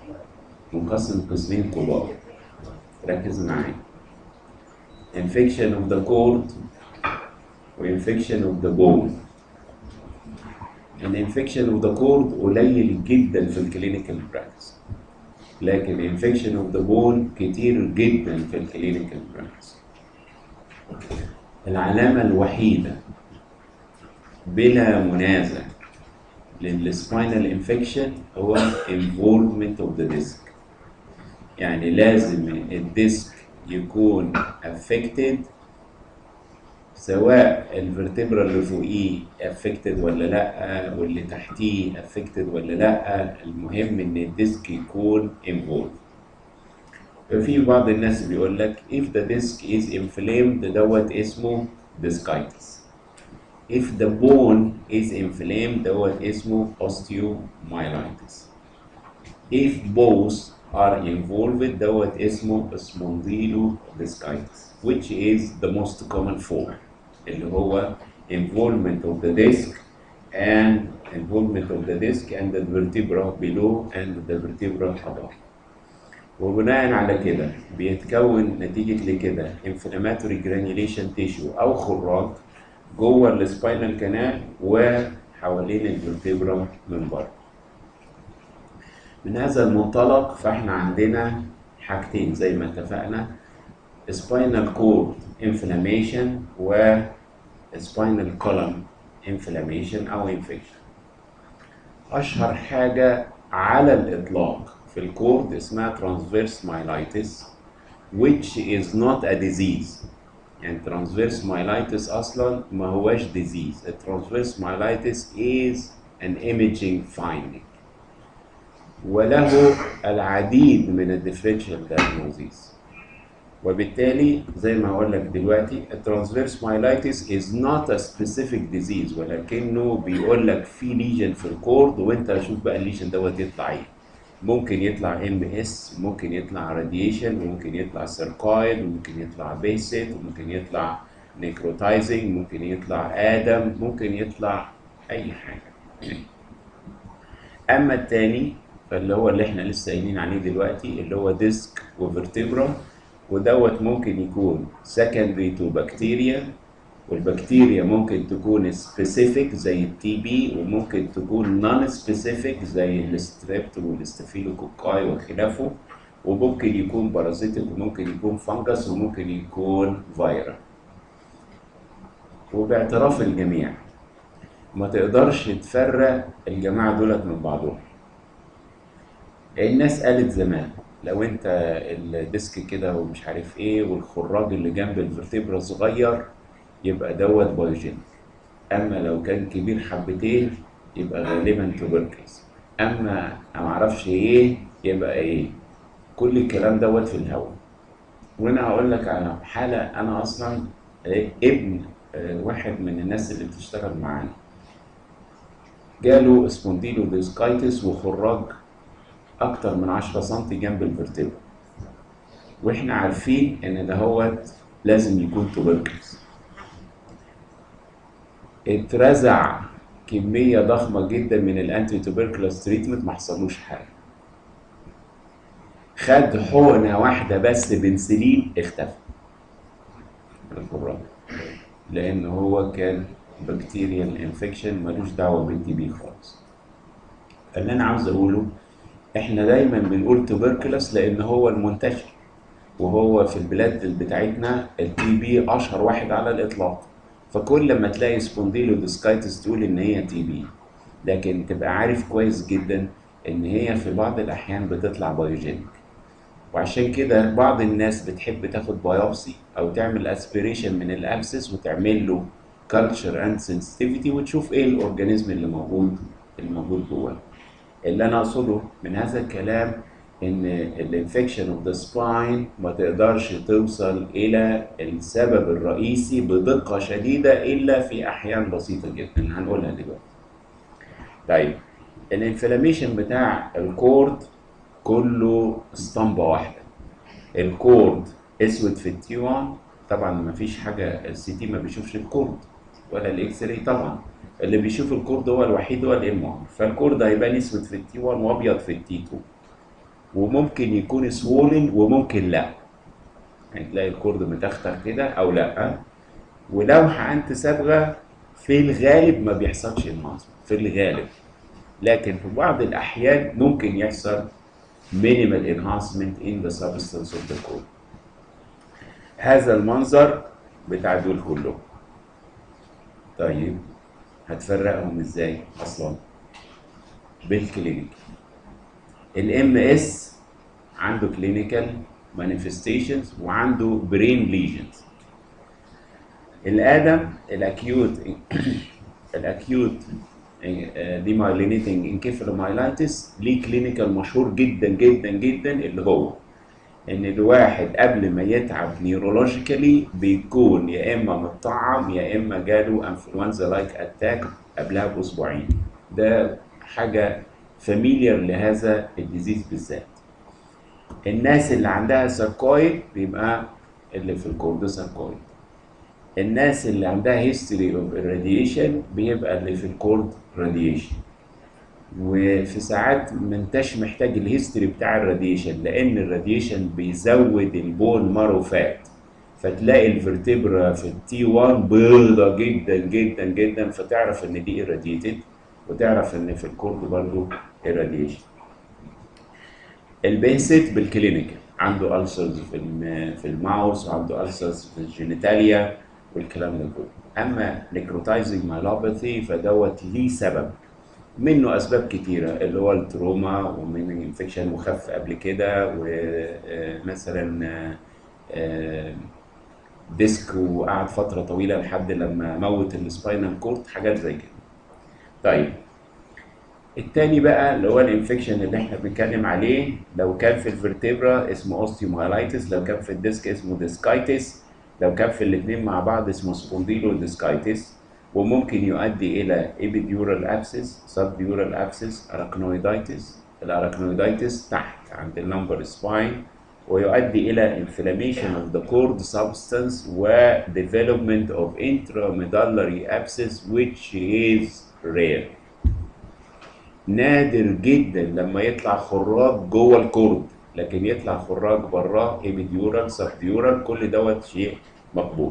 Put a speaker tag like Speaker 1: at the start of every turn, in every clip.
Speaker 1: منقسم قسمين كبار ركز معايا infection of the cord و infection of the bone الانفكشن اوف ذا كورد قليل جدا في الكلينيكال براكتس لكن انفكشن اوف ذا بون كتير جدا في الكلينيكال براكتس العلامة الوحيدة بلا منازع للسباينال انفكشن هو involvement of the disc يعني لازم الديسك يكون affected سواء الفرتبرا اللي فوقيه افكتد ولا لا واللي تحتيه افكتد ولا لا المهم ان الديسك يكون involved ففي بعض الناس بيقول لك if the disc is inflamed دوت اسمه discitis if the bone is inflamed دوت اسمه osteomyelitis if both are involved دوت اسمه spondylodiscitis which is the most common form اللي هو involvement of the disc and involvement of the disc and the vertebra below and the vertebra above وبناء على كده بيتكون نتيجة لكده inflammatory granulation tissue أو خراج جوه السباينال كانال وحوالين الفرتبرا من بره. من هذا المنطلق فاحنا عندنا حاجتين زي ما اتفقنا spinal cord inflammation و spinal column inflammation أو infection. أشهر حاجة على الإطلاق في الكورد اسمها transverse myelitis which is not a disease يعني transverse myelitis أصلا ما هواش disease transverse myelitis is an imaging finding وله العديد من الديفرنشال diagnoses وبالتالي زي ما هقول لك دلوقتي الترانسفيرس مايلايتس از نوت ا سبيسيفيك ديزيز ولكنه بيقول لك في ليجن في الكورد وانت شوف بقى الليجن دوت يطلع ايه ممكن يطلع ام اس ممكن يطلع راديشن وممكن يطلع سيركايد وممكن يطلع بيسيت وممكن يطلع نيكروتايزنج ممكن يطلع ادم ممكن يطلع اي حاجه اما التاني فاللي هو اللي احنا لسه قايلين عليه دلوقتي اللي هو ديسك وفرتبرا ودوت ممكن يكون secondary to bacteria والبكتيريا ممكن تكون specific زي التي بي وممكن تكون non specific زي الستريبت والستافيلوكوكاي وخلافه وممكن يكون بارازيتك وممكن يكون فانجس وممكن يكون فيرال وباعتراف الجميع ما تقدرش تفرق الجماعة دولت من بعضهم الناس قالت زمان لو انت الديسك كده ومش عارف ايه والخراج اللي جنب الفرتبرا صغير يبقى دوت بايوجين اما لو كان كبير حبتين يبقى غالبا توبركلز اما ما اعرفش ايه يبقى ايه كل الكلام دوت في الهواء وانا هقول لك على حاله انا اصلا ابن واحد من الناس اللي بتشتغل معانا جاله سبونديلو ديسكايتس وخراج اكتر من 10 سم جنب الفرتبرا واحنا عارفين ان دهوت لازم يكون توبركلز اترزع كميه ضخمه جدا من الانتي توبركلوز تريتمنت ما حصلوش حاجه خد حقنه واحده بس بنسلين اختفى الخراج لان هو كان بكتيريال انفكشن ملوش دعوه بالتي بي خالص اللي انا عاوز اقوله احنا دايما بنقول توبركلوس لان هو المنتشر وهو في البلاد بتاعتنا التي بي اشهر واحد على الاطلاق فكل ما تلاقي سبونديلو ديسكايتس تقول ان هي تي بي لكن تبقى عارف كويس جدا ان هي في بعض الاحيان بتطلع بايوجينيك وعشان كده بعض الناس بتحب تاخد بايوبسي او تعمل اسبيريشن من الابسس وتعمل له كلتشر اند سنسيتيفيتي وتشوف ايه الاورجانيزم اللي موجود اللي موجود جواه اللي انا اقصده من هذا الكلام ان الانفكشن اوف ذا سباين ما تقدرش توصل الى السبب الرئيسي بدقه شديده الا في احيان بسيطه جدا هنقولها دلوقتي طيب الانفلاميشن بتاع الكورد كله اسطمبه واحده الكورد اسود في التي 1 طبعا ما فيش حاجه السي تي ما بيشوفش الكورد ولا الاكس راي طبعا اللي بيشوف الكورد هو الوحيد هو الام 1 فالكورد هيبان اسود في التي 1 وابيض في التي 2 وممكن يكون سوولن وممكن لا يعني تلاقي الكورد متختر كده او لا ولو حقنت صبغه في الغالب ما بيحصلش انهانسمنت في الغالب لكن في بعض الاحيان ممكن يحصل minimal enhancement in the substance of the core هذا المنظر بتاع دول كلهم طيب هتفرقهم ازاي اصلا بالكلينيك الام اس عنده كلينيكال مانيفستيشنز وعنده برين ليجنز الادم الاكيوت الاكيوت ديمايلينيتنج انكيفالومايلايتس ليه كلينيكال مشهور جدا جدا جدا اللي هو ان الواحد قبل ما يتعب نيورولوجيكالي بيكون يا اما متطعم يا اما جاله انفلونزا لايك اتاك قبلها باسبوعين ده حاجه فاميليار لهذا الديزيز بالذات الناس اللي عندها ساركويد بيبقى اللي في الكورد ساركويد الناس اللي عندها هيستوري اوف irradiation بيبقى اللي في الكورد راديشن وفي ساعات ما انتش محتاج الهيستوري بتاع الراديشن لان الراديشن بيزود البون مارو فات فتلاقي الفرتبرا في التي 1 بيضة جدا جدا جدا فتعرف ان دي irradiated وتعرف ان في الكورد برضه irradiation البيسيت بالكلينيكال عنده ألسرز في الم- في الماوس وعنده ألسرز في الجينيتاليا والكلام ده كله اما نيكروتايزنج مايلوباثي فدوت ليه سبب منه اسباب كتيره اللي هو التروما ومن انفكشن وخف قبل كده ومثلا ديسك وقعد فتره طويله لحد لما موت السباينال كورد حاجات زي كده طيب التاني بقى اللي هو الانفكشن اللي احنا بنتكلم عليه لو كان في الفرتبرا اسمه اوستيومايلايتس لو كان في الديسك اسمه ديسكايتس لو كان في الاثنين مع بعض اسمه سبونديلو ديسكايتس وممكن يؤدي الى ايبيديورال ابسس سبديورال ابسس اراكنويدايتس الاراكنويدايتس تحت عند اللمبر سباين ويؤدي الى inflammation of the cord substance و development of intramedullary abscess which is rare نادر جدا لما يطلع خراج جوه الكورد لكن يطلع خراج براه ايبيديورال سبديورال كل دوت شيء مقبول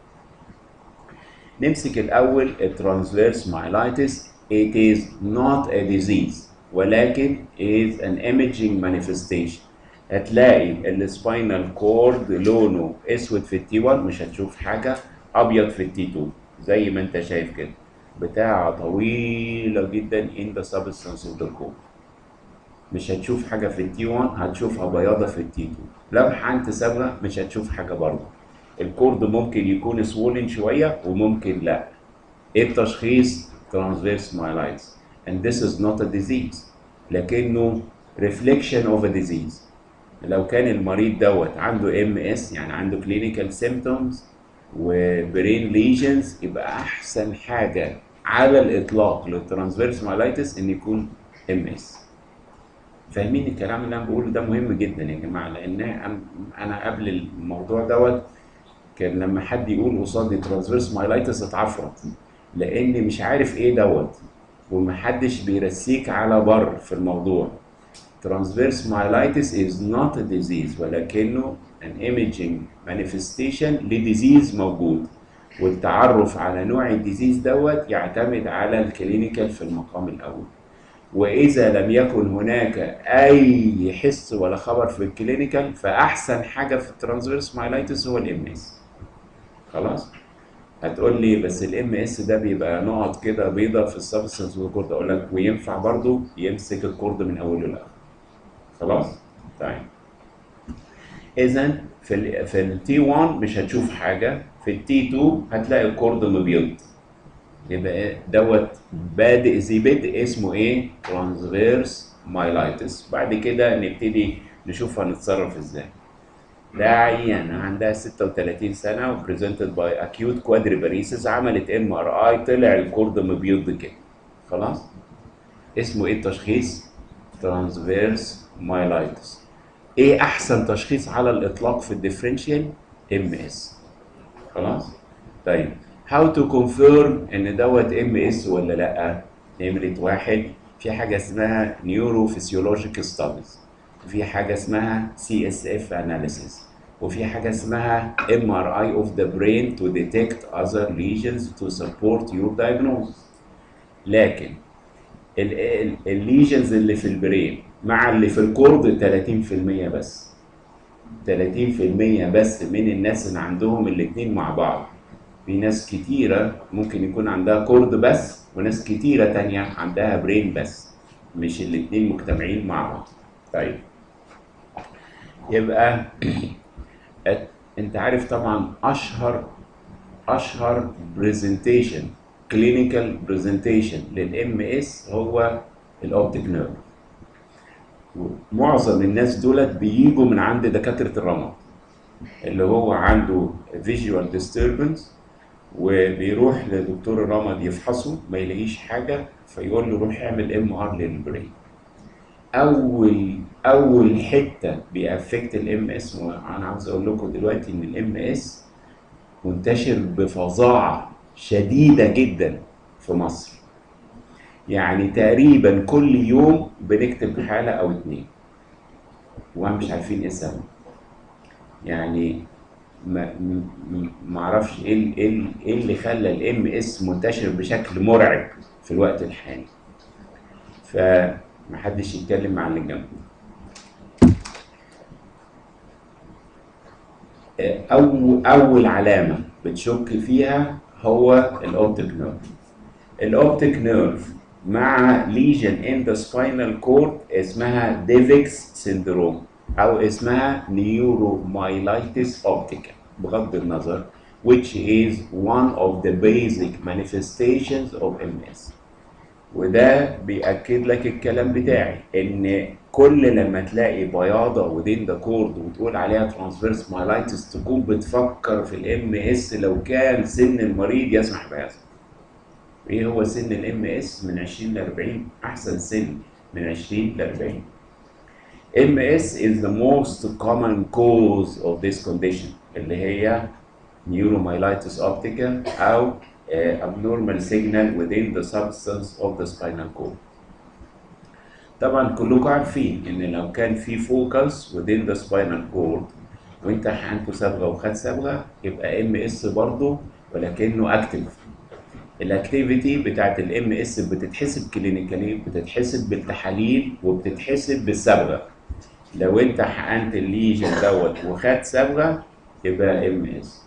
Speaker 1: نمسك الاول الترانسفيرس مايلايتس it is not a disease ولكن is an imaging manifestation هتلاقي السباينال كورد لونه اسود في التي 1 مش هتشوف حاجه ابيض في التي 2 زي ما انت شايف كده بتاعه طويله جدا in the substance of the core مش هتشوف حاجه في التي 1 هتشوفها بياضه في التي 2 لو حقنت صبغه مش هتشوف حاجه برضه الكورد ممكن يكون سوولن شويه وممكن لا ايه التشخيص transverse myelitis and this is not a disease لكنه reflection of a disease لو كان المريض دوت عنده ام اس يعني عنده clinical symptoms وبرين ليجنز يبقى احسن حاجه على الاطلاق للترانسفيرس مايلايتس ان يكون ام اس فاهمين الكلام اللي انا بقوله ده مهم جدا يا جماعه لان انا قبل الموضوع دوت كان لما حد يقول قصادي ترانسفيرس مايلايتس اتعفرت لاني مش عارف ايه دوت ومحدش بيرسيك على بر في الموضوع transverse myelitis is not a disease ولكنه an imaging manifestation لديزيز موجود والتعرف على نوع الديزيز دوت يعتمد على الكلينيكال في المقام الاول واذا لم يكن هناك اي حس ولا خبر في الكلينيكال فاحسن حاجه في الترانسفيرس مايلايتس هو الام اس خلاص هتقول لي بس الام اس ده بيبقى نقط كده بيضه في السبستنس والكورد اقول لك وينفع برضه يمسك الكورد من اوله لاخره خلاص طيب اذا في ال في التي 1 مش هتشوف حاجه في التي 2 هتلاقي الكورد مبيض يبقى إيه؟ دوت بادئ ذي بدء اسمه ايه ترانسفيرس مايلايتس بعد كده نبتدي نشوف هنتصرف ازاي ده عيانة عندها 36 سنة وبريزنتد باي اكيوت كوادريباريسيس عملت ام ار اي طلع الكورد مبيض كده خلاص اسمه ايه التشخيص؟ ترانسفيرس مايلايتس ايه احسن تشخيص على الاطلاق في الديفرنشال ام اس خلاص طيب هاو تو كونفيرم ان دوت ام اس ولا لا نمره واحد في حاجه اسمها نيورو فيسيولوجيك ستاديز وفي حاجه اسمها سي اس اف اناليسيس وفي حاجه اسمها ام ار اي اوف ذا برين تو ديتكت اذر ليجنز تو سبورت يور diagnosis لكن الليجنز اللي في البرين مع اللي في الكورد 30% بس 30% بس من الناس اللي عندهم الاثنين مع بعض في ناس كتيرة ممكن يكون عندها كورد بس وناس كتيرة تانية عندها برين بس مش الاتنين مجتمعين مع بعض طيب يبقى انت عارف طبعا اشهر اشهر برزنتيشن كلينيكال برزنتيشن للام اس هو الاوبتيك نيرف معظم الناس دولت بيجوا من عند دكاتره الرمد اللي هو عنده فيجوال ديستربنس وبيروح لدكتور الرمد يفحصه ما يلاقيش حاجه فيقول له روح اعمل ام ار للبرين اول اول حته بيأفكت الام اس وانا عاوز اقول لكم دلوقتي ان الام اس منتشر بفظاعه شديده جدا في مصر يعني تقريبا كل يوم بنكتب حاله او اتنين واحنا مش عارفين ايه السبب يعني ما ما اعرفش ايه ال- ايه ال- ايه اللي خلى الام اس منتشر بشكل مرعب في الوقت الحالي فمحدش يتكلم مع اللي جنبه أول أول علامة بتشك فيها هو الأوبتيك نيرف الأوبتيك نيرف مع ليجن in the spinal cord اسمها ديفيكس سيندروم أو اسمها neuromyelitis optica بغض النظر which is one of the basic manifestations of MS وده بيأكد لك الكلام بتاعي ان كل لما تلاقي بياضة ودين ده كورد وتقول عليها ترانسفيرس مايلايتس تكون بتفكر في الام اس لو كان سن المريض يسمح بهذا. ايه هو سن الام اس من 20 ل 40 احسن سن من 20 ل 40. MS is the most common cause of this condition اللي هي neuromyelitis optica أو uh, abnormal signal within the substance of the spinal cord. طبعا كلكم عارفين ان لو كان في فوكس within the spinal cord وانت حقنته صبغه وخد صبغه يبقى ام اس برضه ولكنه اكتف الاكتيفيتي بتاعت الام اس بتتحسب كلينيكالي بتتحسب بالتحاليل وبتتحسب بالصبغه لو انت حقنت الليجن دوت وخد صبغه يبقى ام اس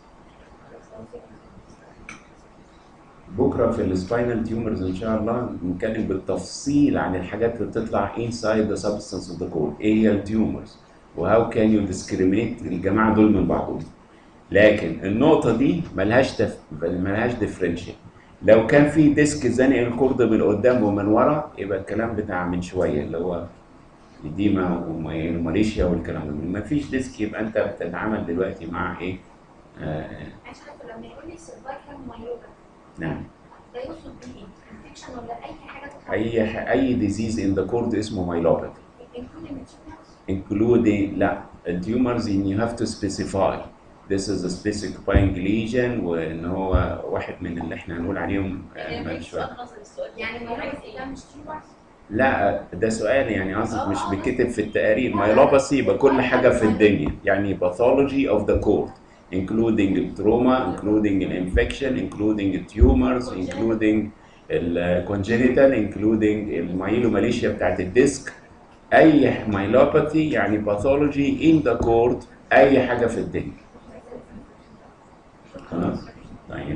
Speaker 1: بكره في السباينال تيومرز ان شاء الله نتكلم بالتفصيل عن الحاجات اللي بتطلع inside the substance of the cord ايه هي التيومرز وهاو كان يو discriminate الجماعه دول من بعضهم لكن النقطه دي ملهاش تف... ملهاش ديفرنشال لو كان في ديسك زانق الكورد من قدام ومن ورا يبقى الكلام بتاع من شويه اللي هو إديمة وماليشيا والكلام ده ما فيش ديسك يبقى انت بتتعامل دلوقتي مع ايه آه
Speaker 2: عايز اعرف لما يقول لي سيرفايكال مايوبا
Speaker 1: نعم
Speaker 2: ده يقصد بيه ايه؟ انفكشن ولا اي حاجه تتحول
Speaker 1: اي اي ديزيز ان ذا كورد اسمه مايلوباثي
Speaker 2: including tumors
Speaker 1: including لا التيومرز ان يو هاف تو سبيسيفاي This is a specifying lesion وان هو واحد من اللي احنا هنقول عليهم آه، بعد شويه
Speaker 2: يعني مايوبا ده مش تيومرز
Speaker 1: لا ده سؤال يعني قصدك مش بيتكتب في التقارير مايلوباثي يبقى كل حاجه في الدنيا يعني pathology of the cord including trauma including infection including tumors including الكونجينيتال including المايلوماليشيا بتاعت الديسك اي مايلوباثي يعني pathology in the cord اي حاجه في الدنيا خلاص طيب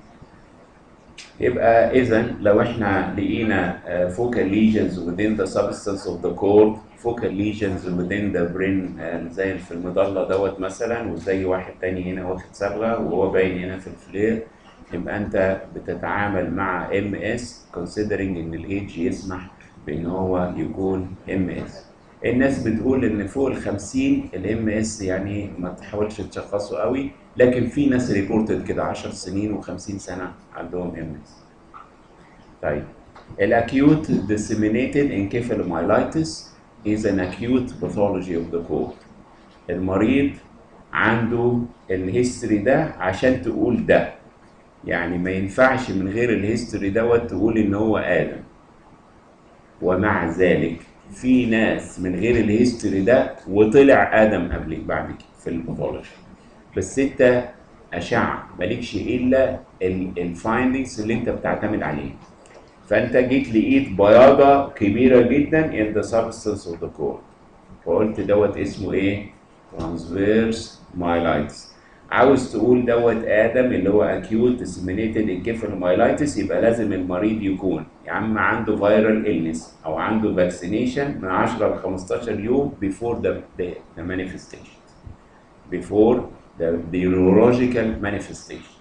Speaker 1: يبقى اذا لو احنا لقينا uh, focal lesions within the substance of the cord focal lesions within the brain uh, زي في المظله دوت مثلا وزي واحد تاني هنا واخد صبغه وهو باين هنا في الفلير يبقى انت بتتعامل مع ام اس considering ان الايدج يسمح بان هو يكون ام اس الناس بتقول ان فوق ال 50 الام اس يعني ما تحاولش تشخصه قوي لكن في ناس ريبورتد كده 10 سنين و50 سنه عندهم ام اس طيب الاكيوت disseminated encephalomyelitis is an acute pathology of the cord المريض عنده الهيستوري ده عشان تقول ده يعني ما ينفعش من غير الهيستوري دوت تقول ان هو ادم ومع ذلك في ناس من غير الهيستوري ده وطلع ادم قبلك بعد كده في الباثولوجي بس انت اشعه مالكش الا الفايندنجز اللي انت بتعتمد عليها فانت جيت لقيت بياضه كبيره جدا in the substance of the core فقلت دوت اسمه ايه؟ transverse myelitis عاوز تقول دوت ادم اللي هو acute disseminated encephalomyelitis يبقى لازم المريض يكون يا عم عنده viral illness او عنده vaccination من 10 ل 15 يوم before the, the, the manifestation before the, the neurological manifestation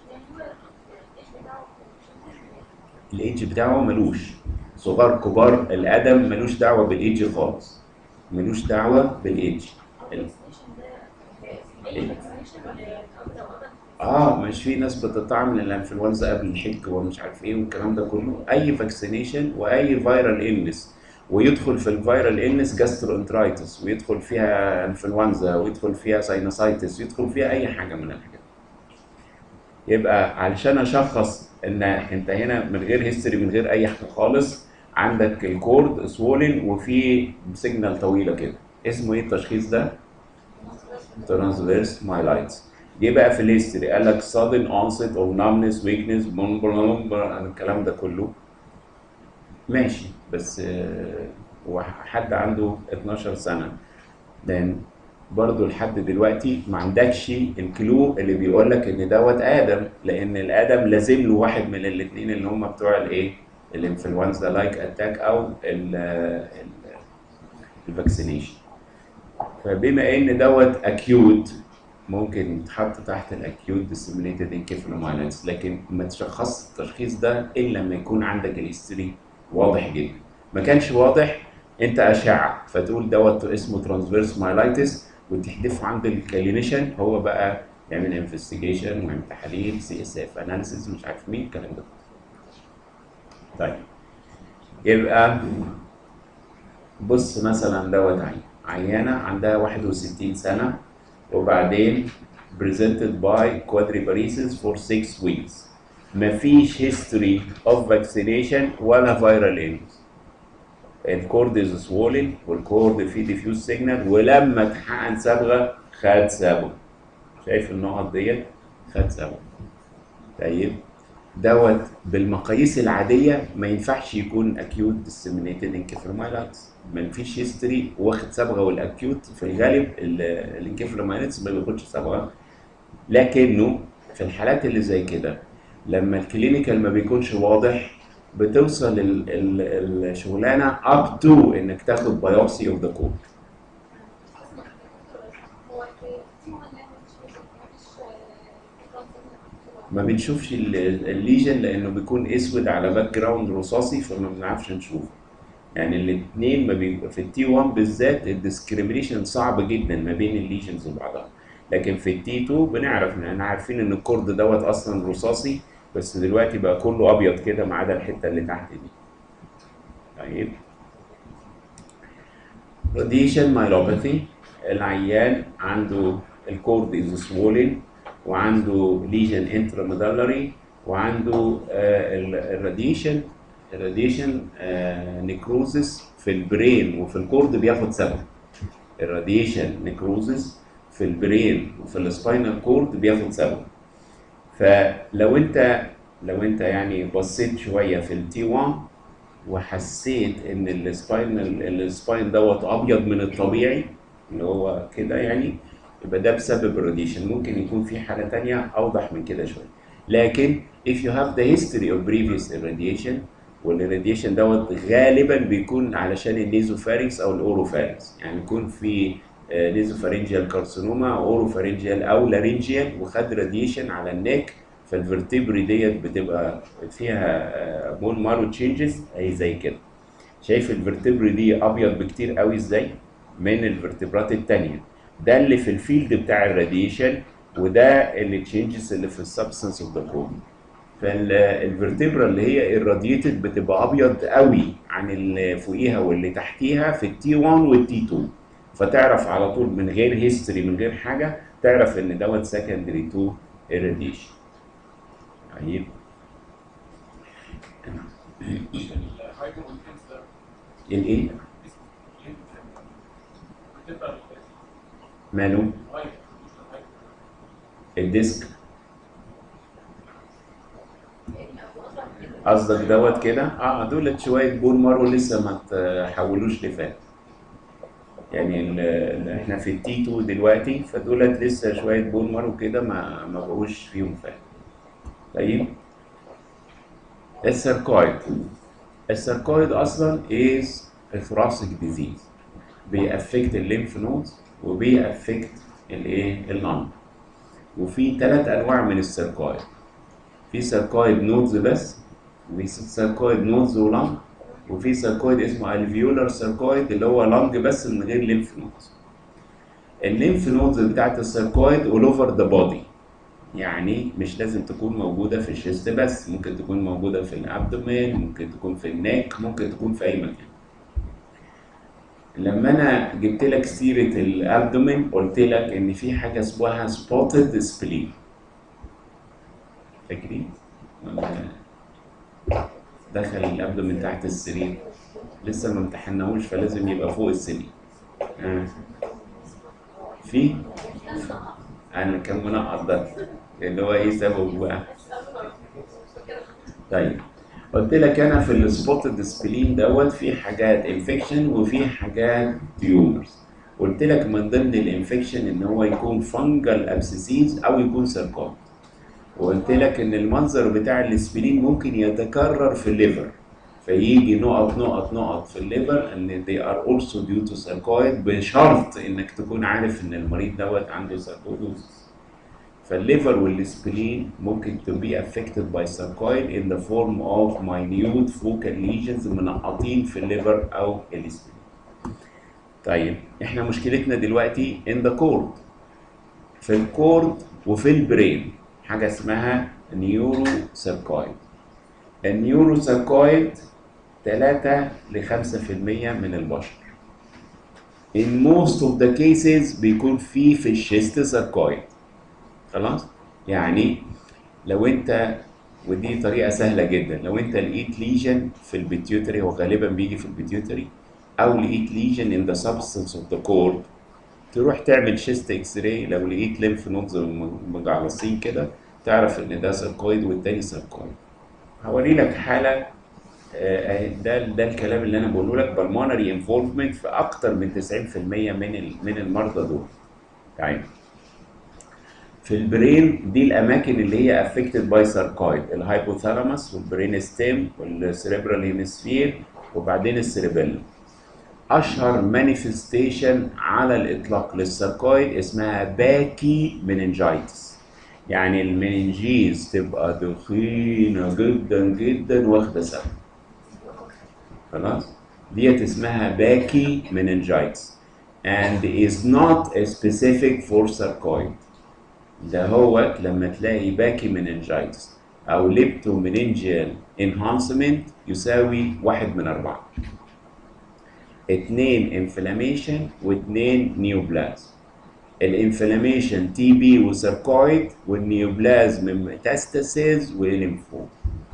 Speaker 1: الايدج بتاعه ملوش صغار كبار الادم ملوش دعوه بالايدج خالص ملوش دعوه بالايدج اه مش في ناس بتطعم الانفلونزا قبل الحج ومش عارف ايه والكلام ده كله اي فاكسينيشن واي فيرال إلنس ويدخل في الفيرال إلنس جاسترونترايتس ويدخل فيها انفلونزا ويدخل فيها ساينوسايتس ويدخل فيها اي حاجه من الحاجات يبقى علشان اشخص ان انت هنا من غير هيستوري من غير اي حاجه خالص عندك الكورد سوولن وفي سيجنال طويله كده اسمه ايه التشخيص ده؟ ترانسفيرس مايلايتس جه بقى في الهيستوري قال لك sudden onset of numbness weakness بوم بوم بوم، الكلام ده كله ماشي بس آه، وحد عنده 12 سنه لان برضه لحد دلوقتي ما عندكش الكلو اللي بيقول لك ان دوت ادم لان الادم لازم له واحد من الاثنين اللي هم بتوع الايه الانفلونزا لايك اتاك او الفاكسينيشن فبما ان دوت اكيوت ممكن يتحط تحت الاكيوت ديسيميليتد انكيفالومايلينس لكن ما تشخص التشخيص ده الا لما يكون عندك الهيستوري واضح جدا ما كانش واضح انت اشعه فتقول دوت اسمه ترانسفيرس مايلايتس وتحدفه عند الكلينيشن هو بقى يعمل انفستيجيشن ويعمل تحاليل سي اس اف اناليسيز مش عارف مين الكلام ده طيب يبقى بص مثلا دوت عين عيانه عندها 61 سنه وبعدين presented by quadriparesis for 6 weeks مفيش history of vaccination ولا viral illness الكورد از swollen والكورد فيه diffuse signal ولما اتحقن صبغه خد صبغه شايف النقط ديت خد صبغه طيب دوت بالمقاييس العاديه ما ينفعش يكون acute disseminated encephalomyelitis ما فيش هيستوري واخد صبغه والاكيوت في الغالب الانكفالومايليتس ما بياخدش صبغه لكنه في الحالات اللي زي كده لما الكلينيكال ما بيكونش واضح بتوصل ال- ال- الشغلانه اب تو انك تاخد بايوبسي اوف ذا كود
Speaker 2: هو في مهندس مش
Speaker 1: ما بنشوفش ال- الليجن لانه بيكون اسود على باك جراوند رصاصي فما بنعرفش نشوفه يعني الاثنين ما بيبقى في التي 1 بالذات الديسكريميشن صعب جدا ما بين الليجنز وبعضها لكن في التي 2 بنعرف ان احنا عارفين ان الكورد دوت اصلا رصاصي بس دلوقتي بقى كله ابيض كده ما عدا الحته اللي تحت دي طيب راديشن مايلوباثي العيان عنده الكورد از swollen وعنده ليجن انتراميدالري وعنده الراديشن الراديشن نيكروزس في البرين وفي الكورد بياخد سبب الراديشن نيكروزس في البرين وفي السباينال كورد بياخد سبب فلو انت لو انت يعني بصيت شويه في التي 1 وحسيت ان السباينال السباين دوت ابيض من الطبيعي اللي هو كده يعني يبقى ده بسبب الراديشن ممكن يكون في حاله تانية اوضح من كده شويه لكن if you have the history of previous irradiation والirradiation دوت غالبا بيكون علشان النيزوفارينكس او الاوروفارينكس يعني يكون في نيزوفارينجيال كارسينوما او اوروفارينجيال او لارينجيال وخد راديشن على النك فالفرتبري ديت بتبقى فيها بون مارو تشينجز اهي زي كده شايف الفرتبري دي ابيض بكتير قوي ازاي من الفرتبرات التانية ده اللي في الفيلد بتاع الراديشن وده اللي تشينجز اللي في السبستنس اوف ذا كون فالفرتبرا اللي هي الراديتد بتبقى ابيض قوي عن اللي فوقيها واللي تحتيها في التي 1 والتي 2 فتعرف على طول من غير هيستوري من غير حاجه تعرف ان دوت سكندري تو irradiation طيب
Speaker 3: الهايبر والانفلونزا
Speaker 1: الايه؟ ماله الديسك قصدك دوت كده اه دولت شويه بون مارو لسه ما تحولوش لفات يعني ال- ال- احنا في التي 2 دلوقتي فدولت لسه شويه بون مارو كده ما ما بقوش فيهم فات طيب السيركويد السيركويد اصلا is a thoracic disease بيأفكت الليمف نودز وبيأفكت الايه اللنج وفي ثلاث انواع من السيركويد في سيركويد نودز بس وفي سيركويد نودز ولنج وفي سيركويد اسمه الفيولار سيركويد اللي هو لنج بس من غير ليمف نودز الليمف نودز بتاعت السيركويد all over the body يعني مش لازم تكون موجودة في الشيست بس ممكن تكون موجودة في الابدومين ممكن تكون في النك ممكن تكون في أي مكان لما أنا جبت لك سيرة الابدومين قلت لك إن في حاجة اسمها spotted spleen فاكرين؟ ولا دخل الابدومين تحت السرير لسه ما امتحناهوش فلازم يبقى فوق السرير آه. في انا كان منقط ده اللي هو ايه سببه بقى طيب قلت لك انا في السبوتد سبلين دوت في حاجات انفكشن وفي حاجات تيومرز قلت لك من ضمن الانفكشن ان هو يكون فانجل ابسيسيز او يكون سيركوم وقلت لك ان المنظر بتاع السبلين ممكن يتكرر في الليفر فيجي نقط نقط نقط في الليفر ان they are also due to sarcoid بشرط انك تكون عارف ان المريض دوت عنده sarcoidosis فالليفر والسبلين ممكن to be affected by sarcoid in the form of minute focal lesions منقطين في الليفر او السبلين طيب احنا مشكلتنا دلوقتي in the cord في الكورد وفي البرين حاجه اسمها نيورو سيركويد النيورو سيركويد 3 ل 5% من البشر in most of the cases بيكون في في الشيست سيركويد خلاص يعني لو انت ودي طريقه سهله جدا لو انت لقيت ليجن في البيتيوتري هو غالبا بيجي في البيتيوتري او لقيت ليجن in the substance of the cord تروح تعمل شيست اكس راي لو لقيت ليمف نودز مجعلصين كده تعرف ان ده سيركويد والتاني سيركويد هوري لك حاله آه، ده ده الكلام اللي انا بقوله لك بالمونري انفولفمنت في اكتر من 90% من ال- من المرضى دول يعني في البرين دي الاماكن اللي هي افكتد باي ساركويد الهايبوثالاموس والبرين ستيم والسيريبرال هيمسفير وبعدين السيريبيلم اشهر مانيفستيشن على الاطلاق للساركويد اسمها باكي مننجايتس يعني المننجيز تبقى تخينه جدا جدا واخده سبب خلاص ديت اسمها باكي مننجايتس and is not a specific for sarcoid ده هو لما تلاقي باكي مننجايتس او ليبتو مننجيال انهانسمنت يساوي واحد من اربعه اتنين انفلاميشن واتنين نيوبلازم الانفلاميشن تي بي وساركويد والنيوبلازم ميتاستاسيز وليمفوم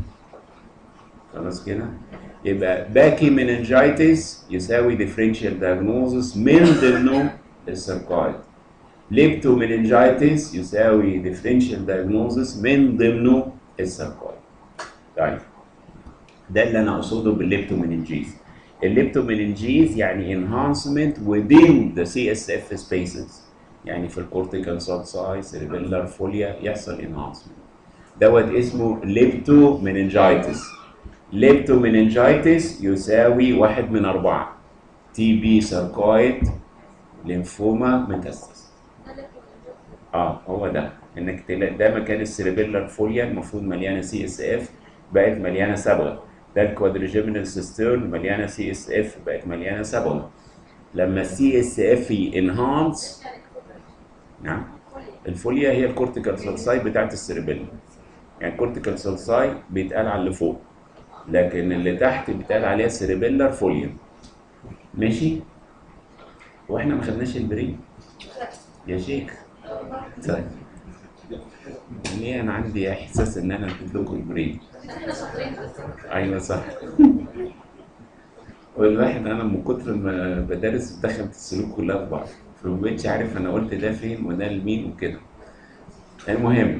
Speaker 1: خلاص كده يبقى باكي مننجايتس يساوي ديفرنشال دايجنوزس من ضمنه الساركويد ليبتو مننجايتس يساوي ديفرنشال دايجنوزس من ضمنه الساركويد طيب ده اللي انا اقصده بالليبتومينينجيز الليبتومينينجيز يعني enhancement within the CSF spaces يعني في الكورتيكال سبساي سيربيلار فوليا يحصل enhancement دوت اسمه ليبتومينينجايتس ليبتومينينجايتس يساوي واحد من أربعة تي بي ساركويد ليمفوما ميتاستاس اه هو ده انك تلا... ده مكان السيربيلار فوليا المفروض مليانه سي اس اف بقت مليانه صبغه ده الكوادريجيمينال سيسترن مليانه سي اس اف بقت مليانه صبغه لما السي اس اف انهانس نعم الفوليا هي الكورتيكال سلساي بتاعت السيربيلم يعني الكورتيكال سلساي بيتقال على اللي فوق لكن اللي تحت بيتقال عليها سيربيلار فوليا ماشي واحنا ما خدناش البريك يا شيخ طيب ليه انا عندي احساس ان انا اديت لكم البريك
Speaker 2: احنا شاطرين بس
Speaker 1: ايوه صح والواحد انا من كتر ما بدرس دخلت السلوك كلها في بعض فما بقتش عارف انا قلت ده فين وده لمين وكده المهم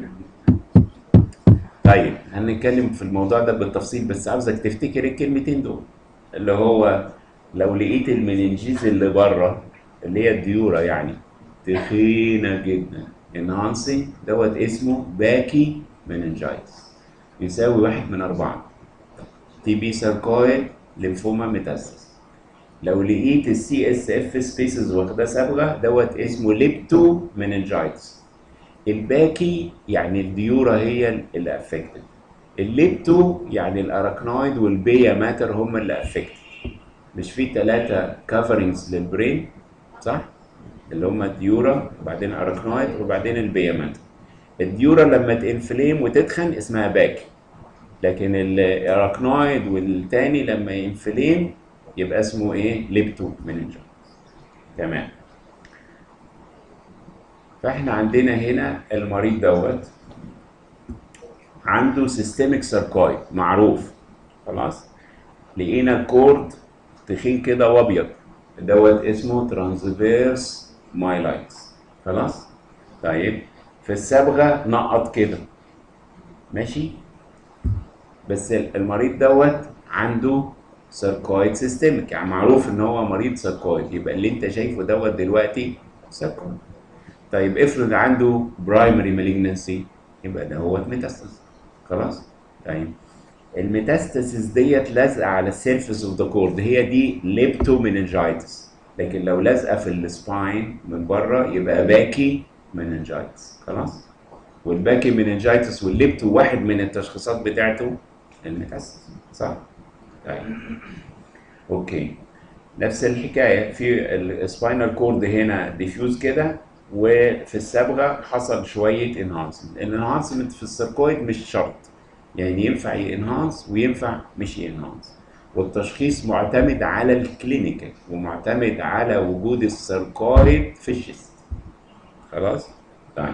Speaker 1: طيب هنتكلم في الموضوع ده بالتفصيل بس عاوزك تفتكر الكلمتين دول اللي هو لو لقيت المننجيز اللي بره اللي هي الديورة يعني تخينة جدا enhancing دوت اسمه باكي مننجايتس يساوي واحد من أربعة تي بي ساركويد ليمفوما ميتاستاس لو لقيت السي اس اف سبيسز واخده صبغه دوت اسمه ليبتو مننجايتس الباكي يعني الديورا هي اللي افكتد الليبتو يعني الاراكنويد والبيا ماتر هم اللي افكتد مش في ثلاثه كفرنجز للبرين صح اللي هم الديورا وبعدين اراكنويد وبعدين البيا ماتر الديورا لما تنفليم وتتخن اسمها باكي لكن الاراكنويد والتاني لما ينفليم يبقى اسمه ايه ليبتو مننجر تمام فاحنا عندنا هنا المريض دوت عنده سيستميك ساركويد معروف خلاص لقينا كورد تخين كده وابيض دوت اسمه ترانسفيرس مايلايتس خلاص طيب في الصبغه نقط كده ماشي بس المريض دوت عنده ساركويد سيستميك يعني معروف ان هو مريض ساركويد يبقى اللي انت شايفه دوت دلوقتي ساركويد طيب افرض عنده برايمري مالجنسي يبقى ده هو ميتاستاسيس خلاص طيب الميتاستاسيس ديت لازقه على السيرفيس اوف ذا كورد هي دي ليبتومينجايتس لكن لو لازقه في السباين من بره يبقى باكي مننجايتس خلاص والباكي مننجايتس والليبتو واحد من التشخيصات بتاعته الميتاستاسيس صح طيب اوكي نفس الحكايه في السباينال كورد هنا ديفيوز كده وفي الصبغه حصل شويه انهانسمنت الانهانسمنت في السيركويد مش شرط يعني ينفع ينهانس وينفع مش ينهانس والتشخيص معتمد على الكلينيكال ومعتمد على وجود السيركويد في الشيست خلاص طيب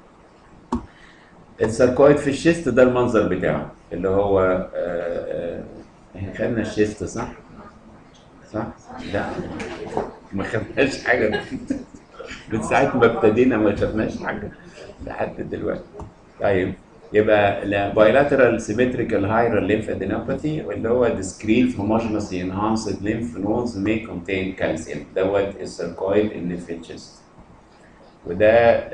Speaker 1: السيركويد في الشيست ده المنظر بتاعه اللي هو آه آه احنا خدنا الشيست صح؟ صح؟ لا ما خدناش حاجة من ساعة ما ابتدينا ما خدناش حاجة لحد دلوقتي طيب يبقى bilateral symmetrical higher lymphadenopathy واللي هو discrete homogeneously enhanced lymph nodes may contain calcium دوت السيركويد اللي في الشيست وده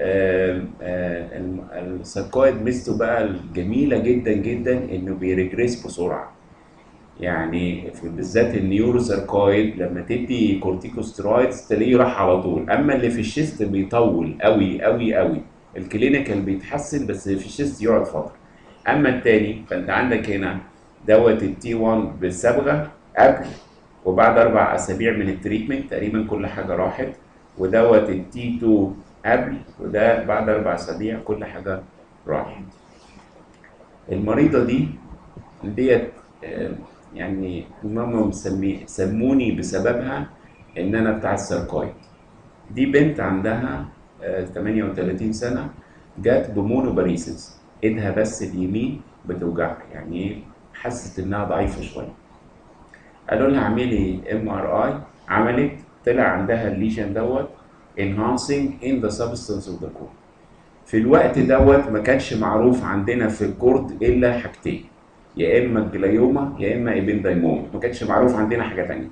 Speaker 1: السيركويد ميزته بقى الجميله جدا جدا انه بيريجريس بسرعه يعني في بالذات النيورو سيركويد لما تدي كورتيكوسترويدز تلاقيه راح على طول اما اللي في الشيست بيطول قوي قوي قوي الكلينيكال بيتحسن بس في الشيست يقعد فتره اما التاني فانت عندك هنا دوت التي 1 بالصبغه قبل وبعد اربع اسابيع من التريتمنت تقريبا كل حاجه راحت ودوت التي 2 قبل وده بعد اربع اسابيع كل حاجه راحت المريضه دي ديت يعني ماما مسمي سموني بسببها ان انا بتاع السيركويد دي بنت عندها 38 سنه جات بمونوباريسيس ايدها بس اليمين بتوجعها يعني ايه حست انها ضعيفه شويه قالوا لها اعملي ام ار اي عملت طلع عندها الليجن دوت enhancing in the substance of the cord في الوقت دوت ما كانش معروف عندنا في الكورد الا حاجتين يا اما الجليوما يا اما ابندايموما ما كانش معروف عندنا حاجه تانية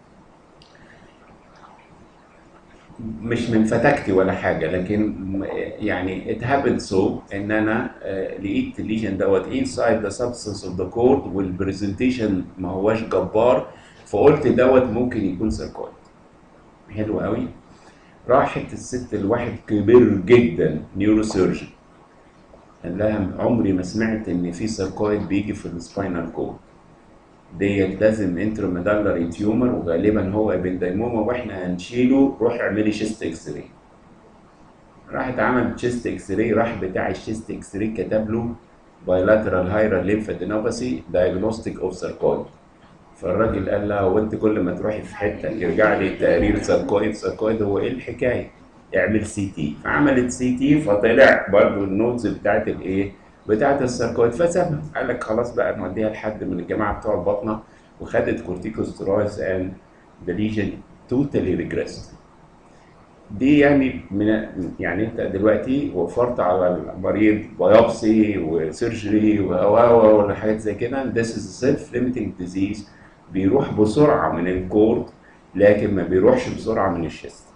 Speaker 1: مش من فتاكتي ولا حاجه لكن يعني it happened so ان انا لقيت الليجن دوت inside the substance of the cord والبرزنتيشن ما هواش جبار فقلت دوت ممكن يكون سيركويد حلو قوي راحت الست الواحد كبير جدا نيورو سيرجن قال لها عمري ما سمعت ان في سيركويد بيجي في السباينال كورد ديت لازم انتروميدالري تيومر وغالبا هو ابندايموما واحنا هنشيله روح اعملي شيست اكس راي راحت عملت شيست اكس راي راح بتاع الشيست اكس راي كتب له بايلاترال هايرال ليمفادينوباثي دايجنوستيك اوف سيركويد فالراجل قال لها هو انت كل ما تروحي في حته يرجع لي تقرير سيركويد سيركويد هو ايه الحكايه؟ اعمل سي تي فعملت سي تي فطلع برضو النوتس بتاعت الايه؟ بتاعت السيركويد فسابها قال لك خلاص بقى نوديها لحد من الجماعه بتوع البطنه وخدت كورتيكوستيرويدز and the lesion totally regressed دي يعني من يعني انت دلوقتي وفرت على المريض بايوبسي وسيرجري و وحاجات زي كده this is a self limiting disease بيروح بسرعه من الكورد لكن ما بيروحش بسرعه من الشيست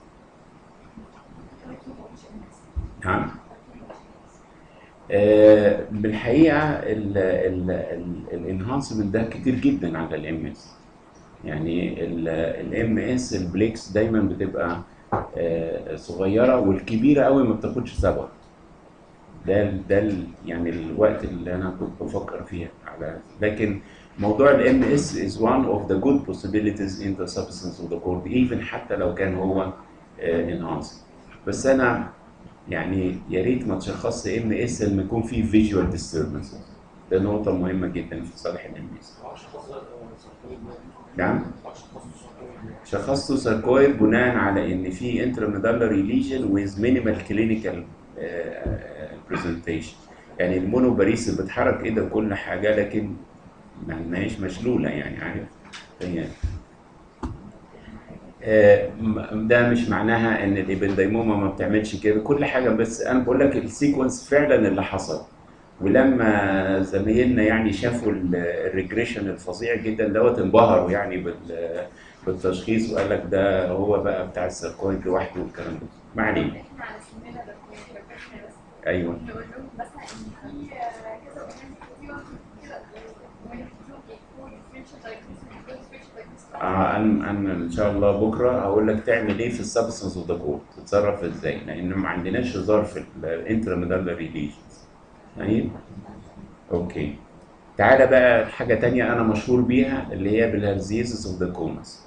Speaker 1: نعم آه، بالحقيقه الانهانسمنت ده كتير جدا على الام اس يعني الام اس البليكس دايما بتبقى آه، صغيره والكبيره قوي ما بتاخدش صبر ده ال- ده ال- يعني الوقت اللي انا كنت بفكر فيها على لكن موضوع الام اس is one of the good possibilities in the substance of the cord even حتى لو كان هو آه، enhanced بس انا يعني يا ريت ما تشخصش ام اس لما يكون في فيجوال ديستربنس ده نقطة مهمة جدا في صالح الام اس نعم شخصته ساركويد بناء على ان في انترميدالري ليجن ويز مينيمال كلينيكال برزنتيشن يعني المونوباريس بتحرك ايدها كل حاجه لكن ما ما هيش مشلوله يعني عارف هي آه، م- ده مش معناها ان الابنديموما ما بتعملش كده كل حاجه بس انا بقول لك السيكونس فعلا اللي حصل ولما زمايلنا يعني شافوا ال- الريجريشن الفظيع جدا دوت انبهروا يعني بال- بالتشخيص وقال لك ده هو بقى بتاع الساركويد لوحده والكلام ده ما علينا
Speaker 2: احنا على سننا ده كنا بس
Speaker 1: ايوه
Speaker 2: نقول لهم مثلا ان في آه، كذا اورجانيزم كده ويكتبوا بيكون differential diagnosis ويكون differential diagnosis.
Speaker 1: آه، انا انا ان شاء الله بكره هقول لك تعمل ايه في السبستنس اوف ذا كود تتصرف ازاي لان ما عندناش هزار في الانترميدالري ليجنز طيب اوكي تعالى بقى حاجه تانية انا مشهور بيها اللي هي بالهرزيزس اوف ذا كونس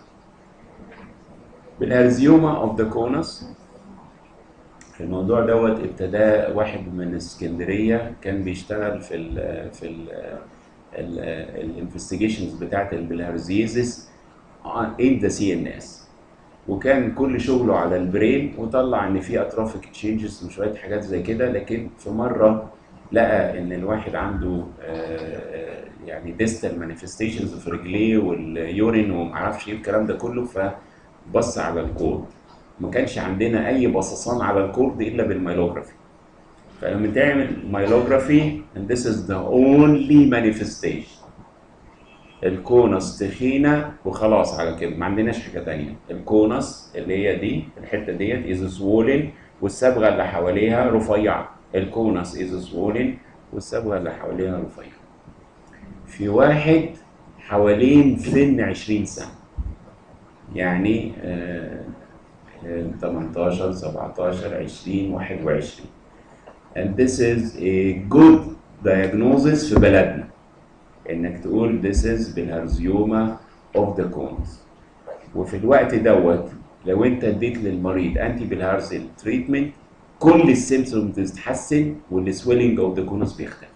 Speaker 1: بالهرزيوما اوف ذا كونس الموضوع دوت ابتدى واحد من اسكندريه كان بيشتغل في ال في ال الانفستيجيشنز بتاعت البلهارزيزس ان ذا سي ان اس وكان كل شغله على البرين وطلع ان في اترافيك تشينجز وشويه حاجات زي كده لكن في مره لقى ان الواحد عنده آه، يعني ديستال مانيفستيشنز في رجليه واليورين ومعرفش ايه الكلام ده كله فبص على الكورد ما كانش عندنا اي بصصان على الكورد الا بالميلوجرافي فلما تعمل مايلوجرافي and this is the only manifestation الكونس تخينه وخلاص على كده ما عندناش حاجه تانية الكونس اللي هي دي الحته ديت از swollen والصبغه اللي حواليها رفيعه الكونس از swollen والصبغه اللي حواليها رفيعه في واحد حوالين سن 20 سنه يعني آه، آه، 18 17 20 21 and this is a good diagnosis في بلدنا انك تقول this is بالهرزيوما of the cones وفي الوقت دوت لو انت اديت للمريض انتي بالهارزل تريتمنت كل السيمتومز تتحسن والسويلنج اوف ذا كونس بيختفي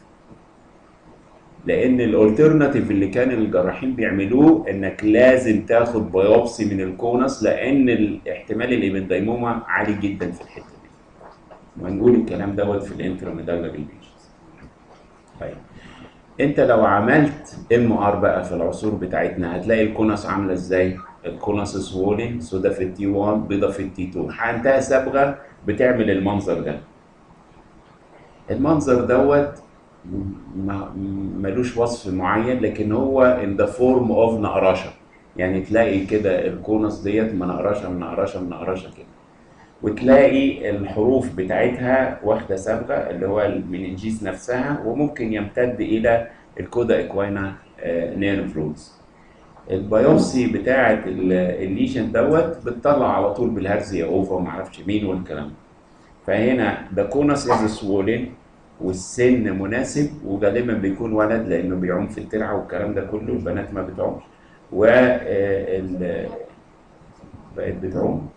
Speaker 1: لان الالترناتيف اللي كان الجراحين بيعملوه انك لازم تاخد بايوبسي من الكونس لان الاحتمال الايبنديموما عالي جدا في الحته دي وهنقول الكلام دوت في الانتراميدالر ليجنز طيب انت لو عملت ام ار بقى في العصور بتاعتنا هتلاقي الكونس عامله ازاي الكونس سوولن سودا في التي 1 بيضه في التي 2 عندها صبغه بتعمل المنظر ده المنظر دوت ما- ملوش وصف معين لكن هو ان ذا فورم اوف نقراشه يعني تلاقي كده الكونس ديت منقرشه منقرشه منقرشه كده وتلاقي الحروف بتاعتها واخده صبغه اللي هو المننجيز نفسها وممكن يمتد الى الكودا اكواينا نيرف روتس البيوبسي بتاعه ال- الليشن دوت بتطلع على طول بالهرزيا اوفا وما اعرفش مين والكلام ده فهنا ده كونس از سوولن والسن مناسب وغالبا بيكون ولد لانه بيعوم في الترعه والكلام ده كله البنات ما بتعومش و آه، ال- بقت بتعوم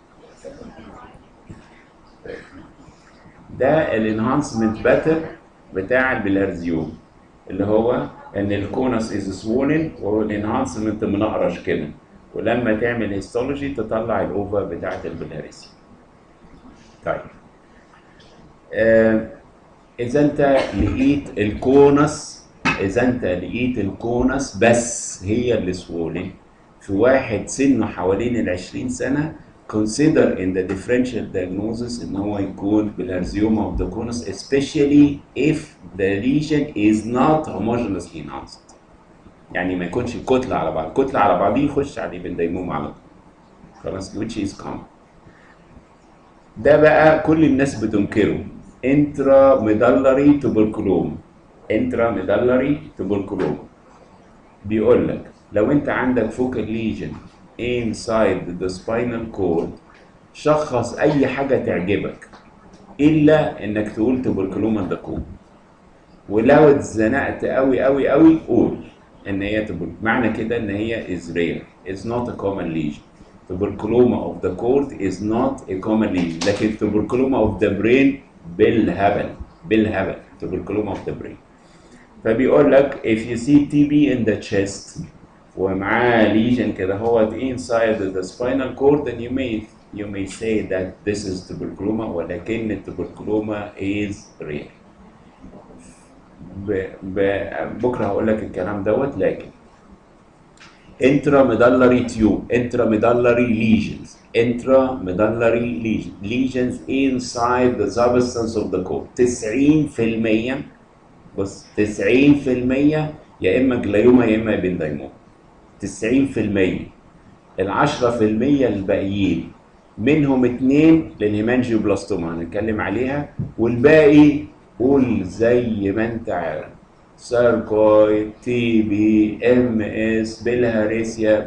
Speaker 1: ده الانهانسمنت باتر بتاع البلارزيوم اللي هو ان الكونس از سوولن والانهانسمنت منقرش كده ولما تعمل هيستولوجي تطلع الاوفا بتاعت البلاريسيا طيب آه اذا انت لقيت الكونس اذا انت لقيت الكونس بس هي اللي swollen في واحد سنه حوالين ال 20 سنه consider in the differential diagnosis ان هو يكون بالارزيوما of the conus especially if the lesion is not homogeneously enhanced يعني ما يكونش كتله على بعض كتله على بعضيه يخش عليه بالديموم على طول خلاص which is common ده بقى كل الناس بتنكره انترا ميدالري توبركلوم انترا ميدالري توبركلوم بيقول لك لو انت عندك فوكال ليجن inside the spinal cord شخص اي حاجه تعجبك الا انك تقول توبركلوما داكوم ولو اتزنقت قوي قوي قوي قول ان هي تبركلوما معنى كده ان هي is rare it's not a common lesion tuberculoma of the cord is not a common lesion لكن tuberculoma of the brain بالهبل بالهبل tuberculoma of the brain فبيقول لك if you see TB in the chest ومعاه lesion كده هو inside the spinal cord then you may you may say that this is tuberculoma ولكن tuberculoma is rare ب... ب... بكره هقول لك الكلام دوت لكن intramedullary tube intramedullary lesions intramedullary lesion lesions inside the substance of the core 90% بص 90% يا اما جلايوما يا اما ابنديموما 90% ال 10% الباقيين منهم اتنين للهيمانجيوبلاستوما هنتكلم عليها والباقي قول زي ما انت عارف ساركويد تي بي ام اس بلهارسيا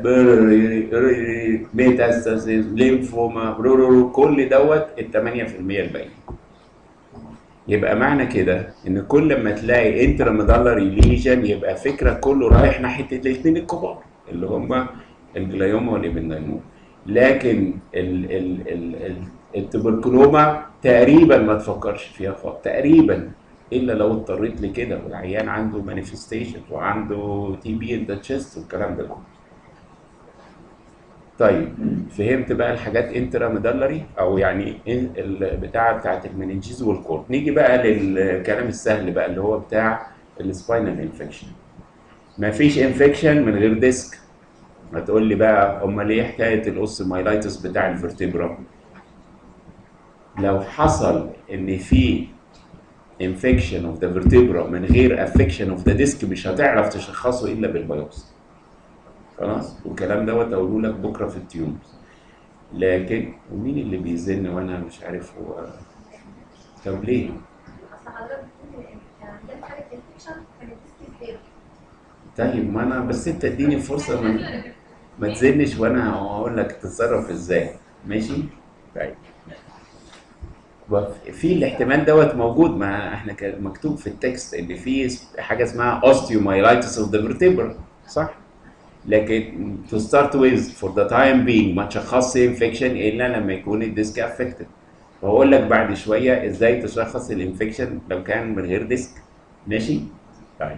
Speaker 1: ميتاستاسيس ليمفوما برورو كل دوت ال 8% الباقيين يبقى معنى كده ان كل ما تلاقي انتراميدالري ليجن يبقى فكرك كله رايح ناحيه الاثنين الكبار اللي هم الجلايوما والابنديموما لكن ال ال ال ال التبركلوما تقريبا ما تفكرش فيها خالص تقريبا الا لو اضطريت لكده والعيان عنده مانيفستيشن وعنده تي بي ان ذا تشيست والكلام ده كله طيب فهمت بقى الحاجات انترا ميدالري او يعني البتاعه بتاعت المننجيز والكورد نيجي بقى للكلام السهل بقى اللي هو بتاع السباينال انفكشن مفيش انفكشن من غير ديسك ما تقول لي بقى امال ايه حكايه الاوسمايلايتس بتاع الفرتبرا لو حصل ان في انفكشن اوف ذا فيرتبرا من غير افكشن اوف ذا ديسك مش هتعرف تشخصه الا بالبيوبسي خلاص والكلام دوت اقوله لك بكره في التيومز لكن ومين اللي بيزن وانا مش عارف هو طب ليه؟
Speaker 2: اصل حضرتك بتقول ان عندنا حاجه انفكشن كانت ديسك زيرو
Speaker 1: طيب ما انا بس انت اديني فرصه ما, ما تزنش وانا هقول لك تتصرف ازاي ماشي؟ طيب في الاحتمال دوت موجود ما احنا كان مكتوب في التكست ان في حاجه اسمها اوستيومايلايتس اوف ذا فيرتبرا صح؟ لكن to start with for the time being ما تشخصش انفكشن الا لما يكون الديسك افكتد وهقول لك بعد شويه ازاي تشخص الانفكشن لو كان من غير ديسك ماشي؟ طيب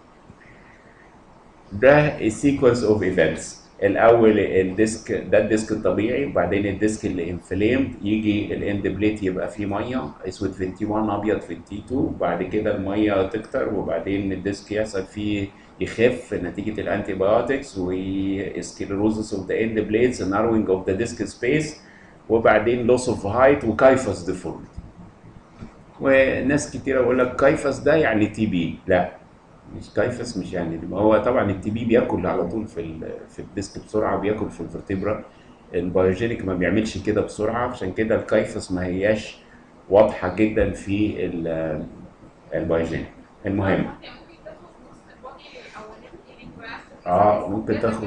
Speaker 1: ده السيكونس اوف ايفنتس الاول الديسك ده الديسك الطبيعي وبعدين الديسك اللي انفليمد يجي الاند بليت يبقى فيه ميه اسود في التي 1 ابيض في التي 2 وبعد كده الميه تكتر وبعدين الديسك يحصل فيه يخف نتيجه الانتي بايوتكس وسكليروزس اوف ذا اند بليدز ناروينج اوف ذا ديسك سبيس وبعدين لوس اوف هايت وكايفس ديفورميتي وناس كتير يقول لك كايفس ده يعني تي بي لا مش كايفس مش يعني ما هو طبعا التي بي بياكل على طول في ال في الديسك بسرعه بياكل في الفرتبرا البايوجينيك ما بيعملش كده بسرعه عشان كده الكايفس ما هياش واضحه جدا في البايوجينيك المهم اه ممكن تاخد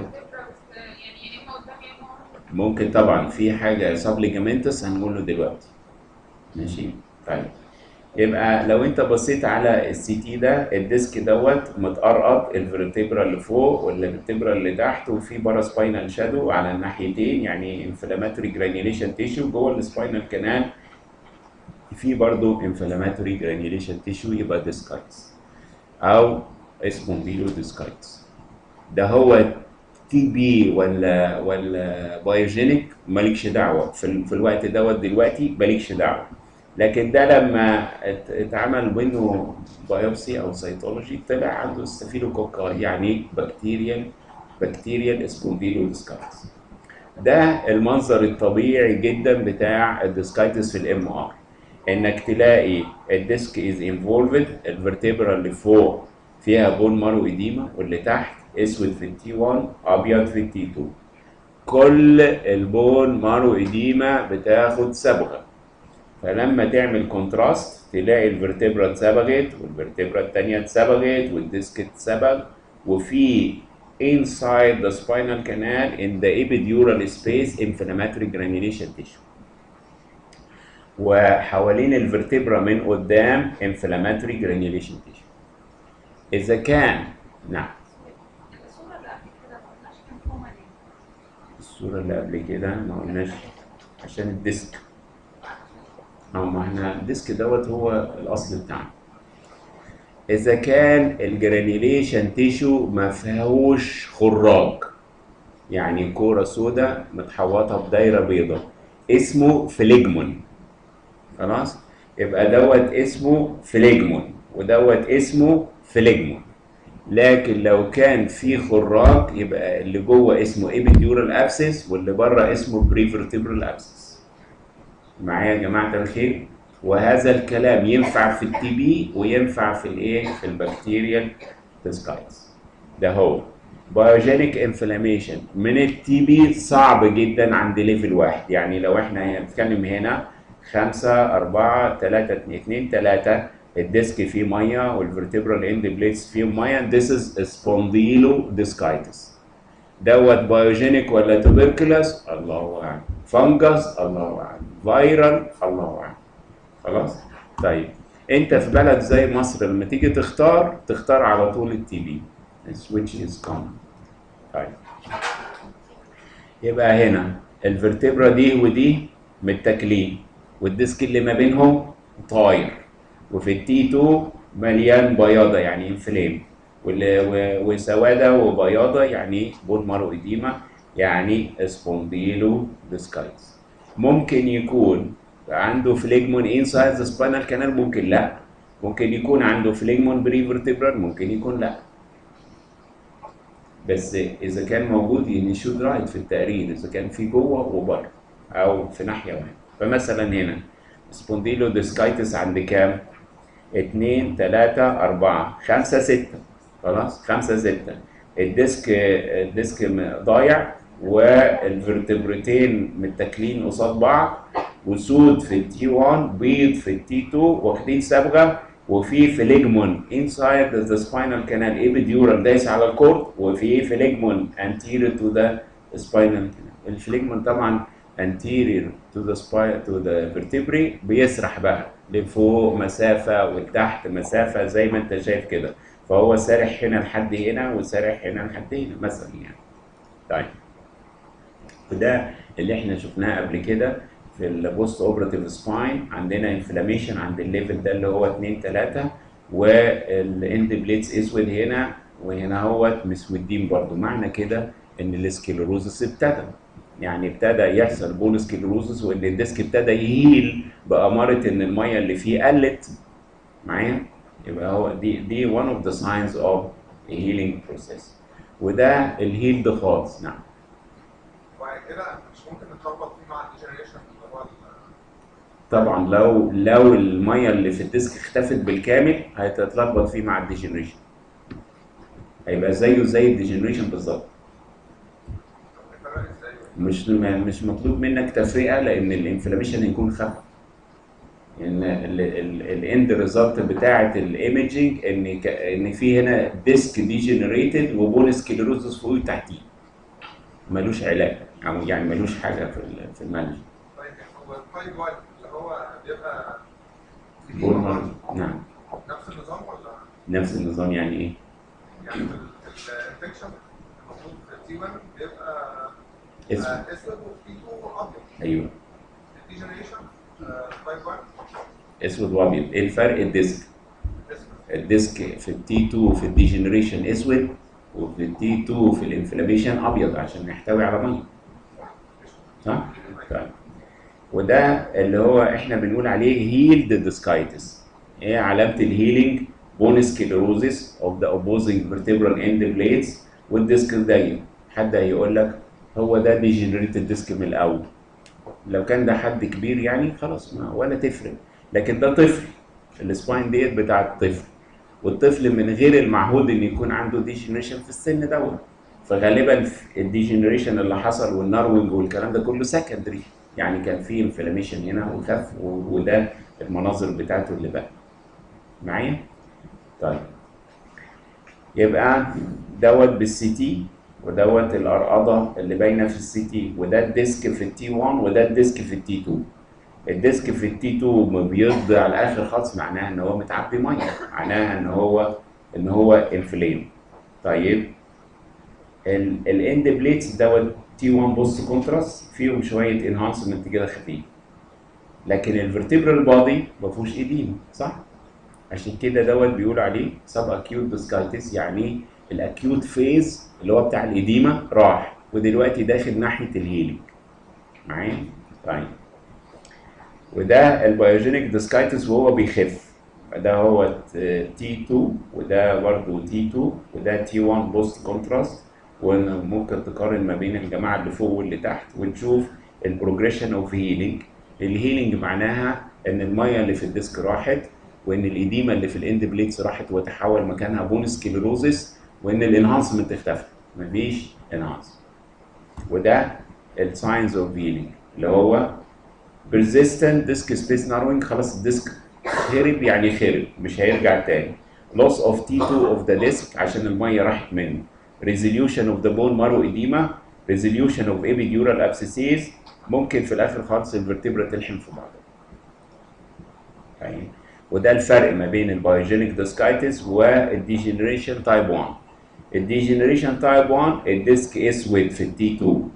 Speaker 1: ممكن طبعا في حاجه سبليجامنتس هنقوله دلوقتي ماشي طيب يبقى لو انت بصيت على السي تي ده الديسك دوت متقرقط الفرتبرا اللي فوق والفرتبرا اللي تحت وفي بارا سباينال شادو على الناحيتين يعني انفلاماتوري جرانيوليشن تيشو جوه السباينال كانال في برضه انفلاماتوري جرانيوليشن تيشو يبقى ديسكايتس او اسمه بيلو ديسكايتس ده هو تي بي ولا ولا بايوجينيك مالكش دعوه في, ال... في الوقت دوت دلوقتي مالكش دعوه لكن ده لما ات- اتعمل منه بايوبسي او سيتولوجي طلع عنده ستافيلوكوكا يعني بكتيريال بكتيريال سبونديلوديسكايتس ده المنظر الطبيعي جدا بتاع الديسكايتس في الام ار انك تلاقي الديسك از انفولفد الفرتبرا اللي فوق فيها بون مارو اديما واللي تحت اسود في التي 1 ابيض في التي 2 كل البون مارو اديما بتاخد صبغه فلما تعمل كونتراست تلاقي الفرتبرا اتصبغت والفرتبرا التانية اتصبغت والديسك اتصبغ وفي inside the spinal canal in the epidural space inflammatory granulation tissue وحوالين الفرتبرا من قدام inflammatory granulation tissue إذا كان نعم
Speaker 2: الصورة اللي قبل كده ما قلناش كان كوما ليه؟
Speaker 1: الصورة اللي قبل كده ما قلناش عشان الديسك أو ما احنا الديسك دوت هو الأصل بتاعنا إذا كان الجرانيليشن تيشو ما فيهوش خراج يعني كورة سوداء متحوطة بدايرة بيضاء اسمه فليجمون خلاص يبقى دوت اسمه فليجمون ودوت اسمه فليجمون لكن لو كان في خراج يبقى اللي جوه اسمه ايبيديورال ابسس واللي بره اسمه بريفرتبرال ابسس معايا يا جماعه الخير وهذا الكلام ينفع في التي بي وينفع في الايه في البكتيريال ديسكايتس ده هو بايوجينيك انفلاميشن من التي بي صعب جدا عند ليفل واحد يعني لو احنا هنتكلم هنا خمسة أربعة تلاتة اتنين اتنين تلاتة الديسك فيه مية والفرتبرال اند بليتس فيه مية this is spondylodiscitis دوت بايوجينيك ولا توبركلس الله اعلم فانجس الله اعلم فايرال الله اعلم خلاص طيب انت في بلد زي مصر لما تيجي تختار تختار على طول التي بي which is common طيب يبقى هنا الفرتبرا دي ودي متاكلين والديسك اللي ما بينهم طاير وفي التي 2 مليان بياضه يعني انفلام وال- و- وسواده وبياضه يعني بون مارو اديما يعني سبونديلو ديسكايتس ممكن يكون عنده فليجمون انسايد ذا سباينال كانال ممكن لا ممكن يكون عنده فليجمون بريفرتبرال ممكن يكون لا بس اذا كان موجود ينشود رايت في التقرير اذا كان في جوه وبره او في ناحيه واحده فمثلا هنا سبونديلو ديسكايتس عند كام؟ 2 3 4 5 6 خلاص 5 6 الديسك الديسك م- ضايع والفرتبرتين متاكلين قصاد بعض وسود في التي 1 بيض في التي 2 واخدين صبغه وفي فليجمون انسايد ذا سباينال كانال ايبيديورال دايس على الكورد وفي فليجمون anterior تو ذا سباينال كانال الفليجمون طبعا anterior to the spine to the vertebrae بيسرح بقى لفوق مسافة ولتحت مسافة زي ما انت شايف كده فهو سارح هنا لحد هنا وسارح هنا لحد هنا مثلا يعني طيب وده اللي احنا شفناه قبل كده في البوست اوبراتيف سباين عندنا انفلاميشن عند الليفل ده اللي هو 2 3 والاند بليتس اسود هنا وهنا هو مسودين برضو معنى كده ان السكلروزس ابتدى يعني ابتدى يحصل بون سكلروزس وان الديسك ابتدى يهيل بأمارة ان المية اللي فيه قلت معايا يبقى هو دي دي one of the signs of a healing process وده الهيلد خالص نعم
Speaker 3: وبعد كده مش ممكن نتلخبط فيه مع الديجنريشن اللي هو ال-
Speaker 1: طبعا لو لو الميه اللي في الديسك اختفت بالكامل هتتلخبط فيه مع الديجنريشن هيبقى زيه زي الديجنريشن بالظبط
Speaker 3: طب نفرق ازاي؟
Speaker 1: مش مش مطلوب منك تفرقه لان الانفلاميشن هيكون خف ان الاند ريزلت بتاعه الايمجنج ان ك- ان في هنا ديسك ديجنريتد وبون سكليروزس فوق وتحتيه ملوش علاج او يعني ملوش حاجه في ال- في المانجمنت
Speaker 3: طيب هو التايب 1 اللي هو بيبقى
Speaker 1: بون مارو نعم
Speaker 3: نفس النظام ولا
Speaker 1: نفس النظام يعني ايه؟
Speaker 3: يعني في الانفكشن المفروض في تي 1 بيبقى
Speaker 1: اسود
Speaker 3: آه، اسود وفي 2 ابيض
Speaker 1: ايوه
Speaker 3: الديجنريشن تايب 1
Speaker 1: اسود وابيض ايه الفرق الديسك
Speaker 3: اسود
Speaker 1: الديسك في التي 2 في الديجنريشن اسود وفي التي 2 في الانفلاميشن ابيض عشان يحتوي على ميه صح؟ طيب وده اللي هو احنا بنقول عليه هيلد ديسكايتس ايه علامه الهيلينج بون سكليروزيس اوف ذا اوبوزنج فيرتبرال اند بليدز والديسك ضيق حد هيقول لك هو ده ديجنريتد ديسك من الاول لو كان ده حد كبير يعني خلاص ما ولا تفرق لكن ده طفل السباين ديت بتاع الطفل والطفل من غير المعهود ان يكون عنده ديجنريشن في السن دوت فغالبا الديجنريشن اللي حصل والناروينج والكلام ده كله سكندري يعني كان في انفلاميشن هنا وخف و- وده المناظر بتاعته اللي بقى معايا طيب يبقى دوت بالسي تي ودوت الارقضه اللي باينه في السي تي وده الديسك في التي 1 وده الديسك في التي 2 الديسك في التي 2 بيض على الاخر خالص معناها ان هو متعبي ميه معناها ان هو ان هو انفليم طيب الاند بليتس دوت تي 1 بوست كونتراست فيهم شويه انهانسمنت كده خفيف لكن الفرتبرال بادي ما فيهوش ايديما صح؟ عشان كده دوت بيقول عليه سب اكيوت ديسكايتس يعني الاكيوت فيز اللي هو بتاع الايديما راح ودلوقتي داخل ناحيه الهيلينج معايا؟ طيب وده البيوجينيك ديسكايتس وهو بيخف ده هو تي 2 وده برضه تي 2 وده تي 1 بوست كونتراست وممكن تقارن ما بين الجماعه اللي فوق واللي تحت وتشوف البروجريشن اوف هيلينج الهيلينج معناها ان الميه اللي في الديسك راحت وان الايديما اللي في الاند بليتس راحت وتحول مكانها بون سكليروزس وان الانهانسمنت اختفت مفيش انهانس وده الساينز اوف هيلينج اللي هو persistent disk space narrowing خلاص الديسك خرب يعني خرب مش هيرجع تاني loss of T2 of the disk عشان الميه راحت منه resolution of the bone marrow edema resolution of epidural abscesses ممكن في الاخر خالص الفرتبرا تلحم في بعضها طيب وده الفرق ما بين البايوجينيك ديسكايتس والديجنريشن تايب 1 الديجنريشن تايب 1 الديسك اسود في التي 2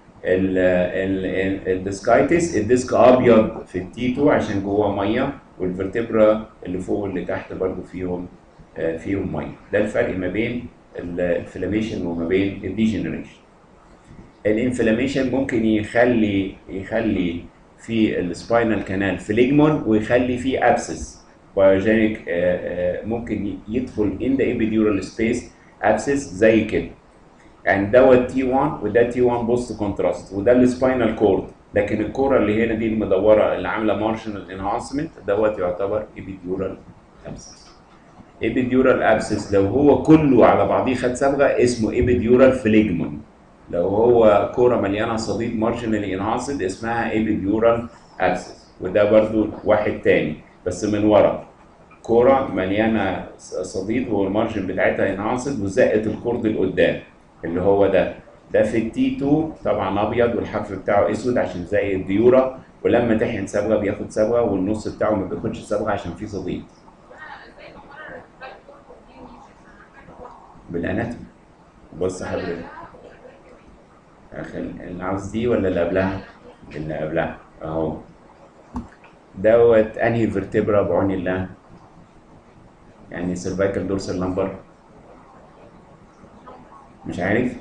Speaker 1: الديسكايتس الديسك ابيض في التي 2 عشان جوه ميه والفرتبرا اللي فوق واللي تحت برضو فيهم آه، فيهم ميه ده الفرق ما بين الانفلاميشن وما بين الديجنريشن الانفلاميشن ممكن يخلي يخلي في السباينال كانال فليجمون ويخلي فيه ابسس بايوجينيك ممكن يدخل ان ذا ايبيديورال سبيس ابسس زي كده يعني دوت تي 1 وده تي 1 بوست كونتراست وده السباينال كورد لكن الكوره اللي هنا دي المدوره اللي عامله مارشنال انهانسمنت دوت يعتبر ايبيديورال ابسس ايبيديورال ابسس لو هو كله على بعضيه خد صبغه اسمه ايبيديورال فليجمون لو هو كوره مليانه صديد مارجنالي انهانسد اسمها ايبيديورال ابسس وده برضو واحد تاني بس من ورا كوره مليانه صديد والمارجن بتاعتها انهانسد وزقت الكورد لقدام اللي هو ده ده في التي 2 طبعا ابيض والحرف بتاعه اسود عشان زي الديوره ولما تحن صبغه بياخد صبغه والنص بتاعه ما بياخدش صبغه عشان فيه صديد بالاناتومي بص حضرتك أخي اللي عاوز دي ولا اللي قبلها؟ اللي قبلها اهو دوت انهي فيرتبرا بعون الله يعني سيرفايكال دورسال نمبر مش عارف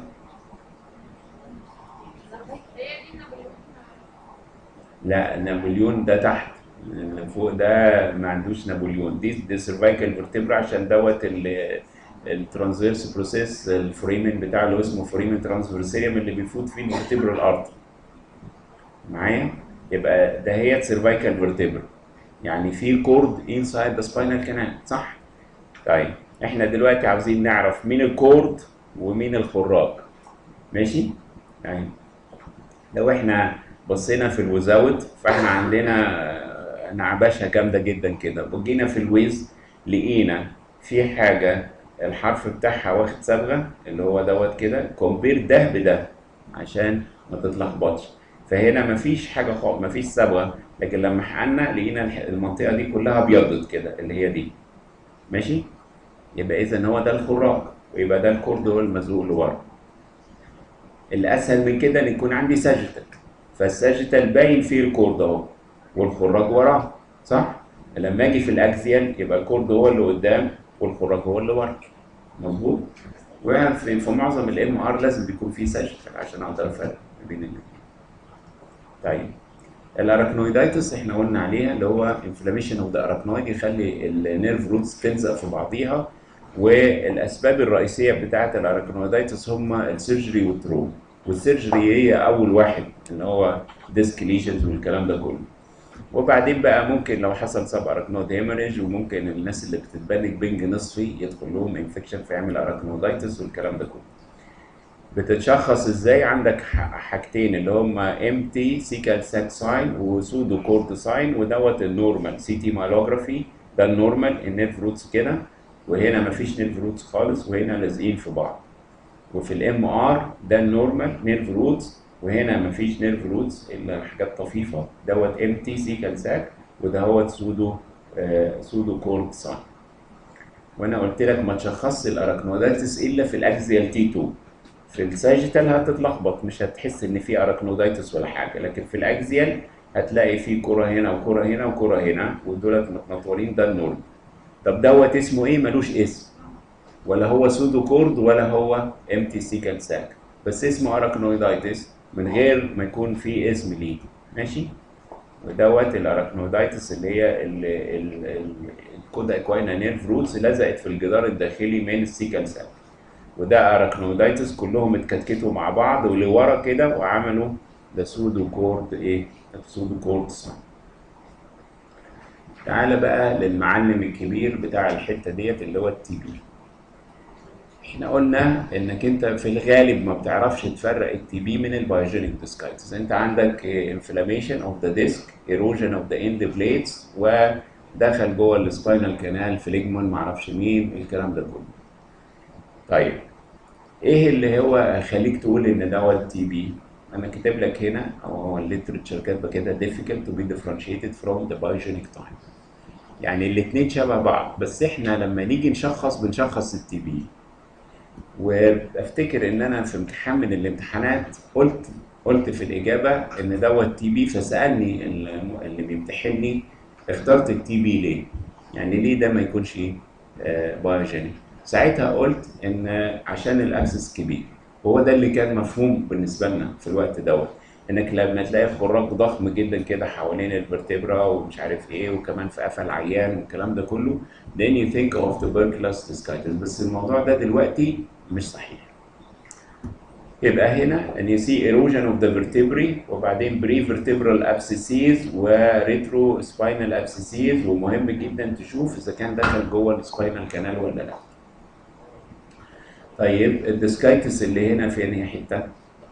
Speaker 1: لا نابليون ده تحت اللي فوق ده ما عندوش نابليون دي دي سيرفايكال فيرتبرا عشان دوت ال- الترانزفيرس بروسيس الفوريمن بتاعه اللي هو اسمه فوريمن ترانسفيرسيريوم اللي بيفوت فيه الفيرتبرا الارض معايا يبقى ده هي سيرفايكال فيرتبرا يعني في كورد انسايد ذا سباينال كانال صح طيب احنا دلوقتي عاوزين نعرف مين الكورد ومين الخراج ماشي يعني لو احنا بصينا في الوزاوت فاحنا عندنا نعبشه جامده جدا كده وجينا في الويز لقينا في حاجه الحرف بتاعها واخد صبغه اللي هو دوت كده كومبير ده بده عشان ما تتلخبطش فهنا مفيش حاجه خالص مفيش صبغه لكن لما حقنا لقينا الح- المنطقه دي كلها ابيضت كده اللي هي دي ماشي يبقى اذا هو ده الخراج ويبقى ده الكورد هو المزروق لورا الاسهل من كده ان يكون عندي ساجيتال فالساجيتال باين فيه الكورد اهو والخراج وراه صح لما اجي في الاكزيال يبقى الكورد هو اللي قدام والخراج هو اللي ورا مظبوط وفي في معظم الام ار لازم بيكون فيه ساجيتال عشان اقدر افرق ما بين الاثنين طيب الاراكنويدايتس احنا قلنا عليها اللي هو انفلاميشن اوف ذا اراكنويد يخلي النيرف روتس تلزق في بعضيها والاسباب الرئيسيه بتاعه الاراكنويدايتس هم السيرجري والتروما والسيرجري هي اول واحد اللي هو ديسك ليشنز والكلام ده كله وبعدين بقى ممكن لو حصل سب اراكنود هيموريج وممكن الناس اللي بتتبنج بنج نصفي يدخل لهم انفكشن فيعمل اراكنودايتس والكلام ده كله بتتشخص ازاي عندك ح- حاجتين اللي هم ام تي سيكال ساك ساين وسودو كورت ساين ودوت النورمال سي تي مالوجرافي ده النورمال النيرف روتس كده وهنا مفيش نيرف روتس خالص وهنا لازقين في بعض وفي الام ار ده النورمال نيرف روتس وهنا مفيش نيرف روتس الا حاجات طفيفه دوت ام تي سيكال ساك ودهوت سودو آه سودو كورت ساين وانا قلت لك ما تشخصش الاراكنودايتس الا في الاكزيال تي 2 في الساجيتال هتتلخبط مش هتحس ان في اراكنودايتس ولا حاجه لكن في الاكزيال هتلاقي في كرة هنا وكرة هنا وكرة هنا ودولت متنطورين ده النورم طب دوت اسمه ايه ملوش اسم ولا هو سودو كورد ولا هو ام تي سيكال ساك بس اسمه اراكنويدايتس من غير ما يكون في اسم ليه ماشي ودوت الاراكنودايتس اللي هي ال- ال- ال- الكودا اكواينا نيرف روتس لزقت في الجدار الداخلي من السيكال ساك وده اراكنودايتس كلهم اتكتكتوا مع بعض ولورا كده وعملوا ده سودو كورد ايه سودو كورد ساين تعالى بقى للمعلم الكبير بتاع الحته ديت اللي هو التي بي احنا قلنا انك انت في الغالب ما بتعرفش تفرق التي بي من البايوجينيك ديسكايتس انت عندك انفلاميشن اوف ذا ديسك ايروجن اوف ذا اند بليدز ودخل جوه السباينال كانال فليجمون معرفش مين الكلام ده كله طيب ايه اللي هو هيخليك تقول ان دوت تي بي انا كاتب لك هنا او هو الليترشر كاتبه كده difficult to be differentiated from the biogenic type يعني الاثنين شبه بعض بس احنا لما نيجي نشخص بنشخص التي بي وافتكر ان انا في امتحان من الامتحانات قلت قلت في الاجابه ان دوت تي بي فسالني الم- اللي بيمتحني اخترت التي بي ليه؟ يعني ليه ده ما يكونش بايوجينيك؟ ساعتها قلت ان عشان الاكسس كبير هو ده اللي كان مفهوم بالنسبه لنا في الوقت دوت انك لما تلاقي خراج ضخم جدا كده حوالين الفرتبرا ومش عارف ايه وكمان في قفا العيان والكلام ده كله then you think of tuberculous discitis بس الموضوع ده دلوقتي مش صحيح يبقى هنا ان you see erosion of the vertebrae وبعدين pre-vertebral abscesses و retro spinal abscesses ومهم جدا تشوف اذا كان دخل جوه السباينال كانال ولا لا طيب الديسكايتس اللي هنا في انهي حته؟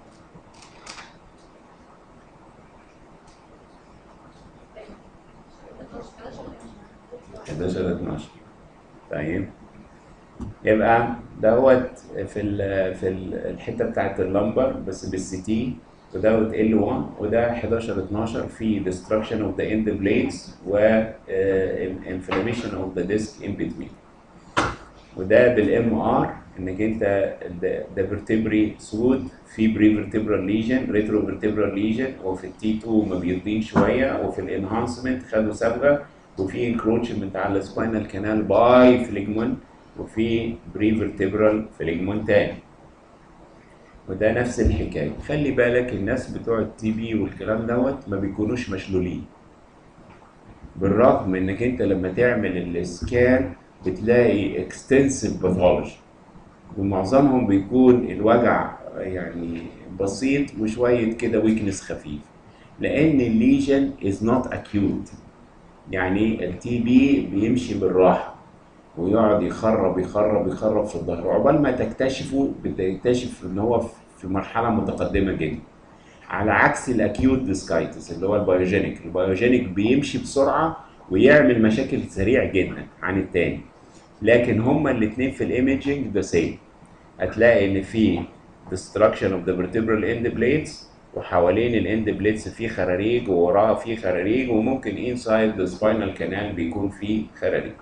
Speaker 2: Thank
Speaker 1: 11 12 طيب يبقى دوت في ال في ال- الحته بتاعت اللمبر بس بالسي تي ودوت ال 1 وده 11 12 في destruction of the end blades و uh, inflammation of the disc in between وده بالام ار انك انت ده فيرتبري سود في بري فيرتبرال ليجن ريترو فيرتبرال ليجن وفي التي 2 مبيضين شويه وفي الانهانسمنت خدوا صبغه وفي انكروتشمنت على السباينال كانال باي فليجمون وفي بري فيرتبرال فليجمون تاني وده نفس الحكايه خلي بالك الناس بتوع التي بي والكلام دوت ما بيكونوش مشلولين بالرغم انك انت لما تعمل السكان بتلاقي اكستنسيف باثولوجي ومعظمهم بيكون الوجع يعني بسيط وشويه كده ويكنس خفيف لان الليجن از نوت اكيوت يعني التي بي بيمشي بالراحه ويقعد يخرب يخرب يخرب في الظهر عقبال ما تكتشفه بتكتشف ان هو في مرحله متقدمه جدا على عكس الاكيوت ديسكايتس اللي هو البيوجينيك البيوجينيك بيمشي بسرعه ويعمل مشاكل سريع جدا عن التاني لكن هما الاثنين في الايميجنج ذا سيم هتلاقي ان في destruction of the vertebral end plates وحوالين الاند بليتس في خراريج ووراها في خراريج وممكن inside the spinal canal بيكون في خراريج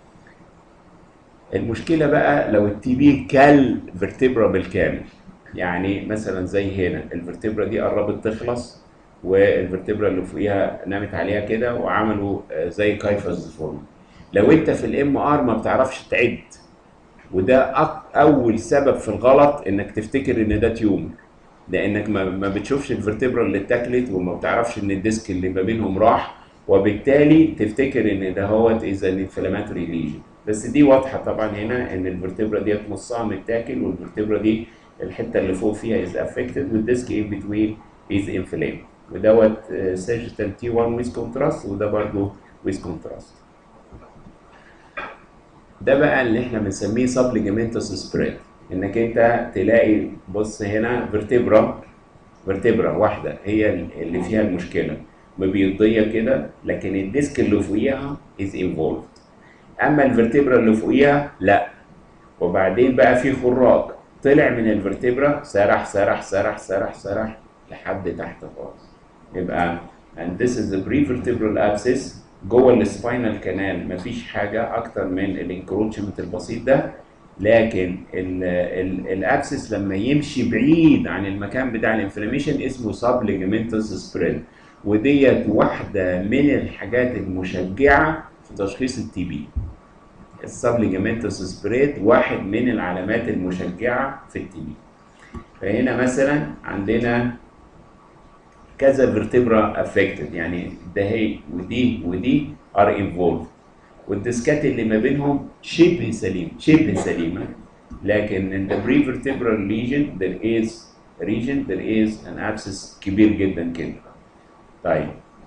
Speaker 1: المشكله بقى لو التي بي كل فيرتبرا بالكامل يعني مثلا زي هنا الفرتبرا دي قربت تخلص والفرتبرا اللي فوقيها نامت عليها كده وعملوا آه، زي كايفاس ديفورم لو انت في الام ار ما بتعرفش تعد وده أك- اول سبب في الغلط انك تفتكر ان ده تيومر لانك ما, ما بتشوفش الفرتبرا اللي اتاكلت وما بتعرفش ان الديسك اللي ما بينهم راح وبالتالي تفتكر ان ده هو از ان انفلاماتوري ليجن بس دي واضحه طبعا هنا ان الفرتبرا ديت نصها متاكل والفرتبرا دي الحته اللي فوق فيها از افكتد والديسك ان بتوين از انفلام ودوت سيجيتال تي 1 ويز كونتراست وده برضه ويز كونتراست ده بقى اللي احنا بنسميه سب ليجامنتوس سبريد انك انت تلاقي بص هنا فيرتبرا فيرتبرا واحده هي اللي فيها المشكله مبيضيه كده لكن الديسك اللي فوقيها از انفولد اما الفرتبرا اللي فوقيها لا وبعدين بقى في خراج طلع من الفرتبرا سرح سرح سرح سرح سرح لحد تحت خالص يبقى and this is the prevertebral abscess جوه السباينال كانال مفيش حاجه اكتر من الانكروتشمنت البسيط ده لكن الابسس لما يمشي بعيد عن المكان بتاع الانفلاميشن اسمه سب ليجامنتوس سبريد وديت واحده من الحاجات المشجعه في تشخيص التي بي السب ليجامنتوس سبريد واحد من العلامات المشجعه في التي بي فهنا مثلا عندنا كذا فيرتبرا افكتد يعني ده هي ودي ودي ار انفولد والديسكات اللي ما بينهم شبه سليم شبه سليمه لكن in the prevertebral lesion there is region there is an abscess كبير جدا كده طيب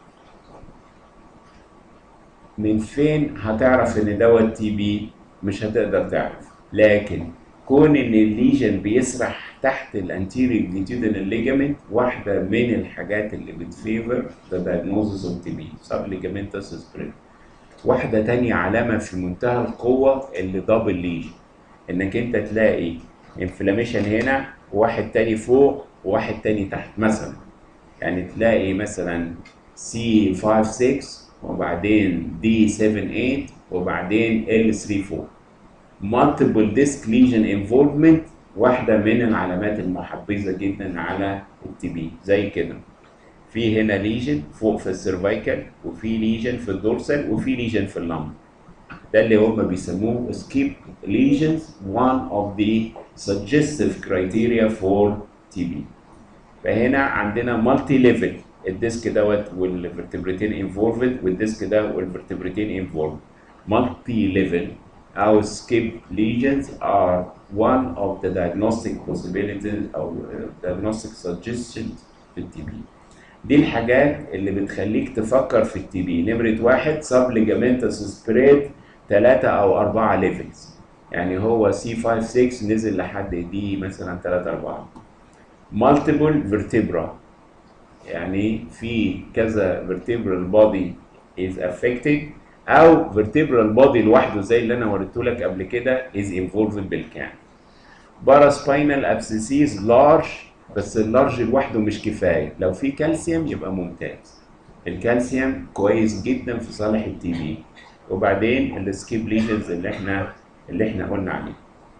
Speaker 1: من فين هتعرف ان دوت تي بي مش هتقدر تعرف لكن كون ان الليجن بيسرح تحت الانتيريور ليتيودينال ليجامنت واحده من الحاجات اللي بتفيفر ذا diagnosis اوف تي بي سب ليجامنتوس سبريد واحده تانية علامه في منتهى القوه اللي دبل ليجن انك انت تلاقي انفلاميشن هنا وواحد تاني فوق وواحد تاني تحت مثلا يعني تلاقي مثلا سي 5 6 وبعدين دي 7 8 وبعدين ال 3 4 multiple disc lesion involvement واحدة من العلامات المحبذة جدا على التي بي زي كده في هنا ليجن فوق في السيرفايكال وفي ليجن في الدورسال وفي ليجن في اللمب ده اللي هم بيسموه skip lesions one of the suggestive criteria for TB فهنا عندنا مالتي ليفل الديسك دوت والفرتبرتين انفولفد والديسك ده والفرتبرتين انفولفد مالتي ليفل او skip lesions are one of the diagnostic possibilities او diagnostic suggestions في التي بي دي الحاجات اللي بتخليك تفكر في التي بي نمرة واحد سب ليجامنتس سبريد ثلاثة أو أربعة ليفلز يعني هو سي 5 6 نزل لحد دي مثلا 3 4 مالتيبل فيرتبرا يعني في كذا vertebral body is affected او vertebral body لوحده زي اللي انا وريته لك قبل كده is involved بالكامل paraspinal abscesses large بس اللارج لوحده مش كفايه لو في كالسيوم يبقى ممتاز الكالسيوم كويس جدا في صالح التي بي وبعدين السكيب ليجنز اللي احنا اللي احنا قلنا عليه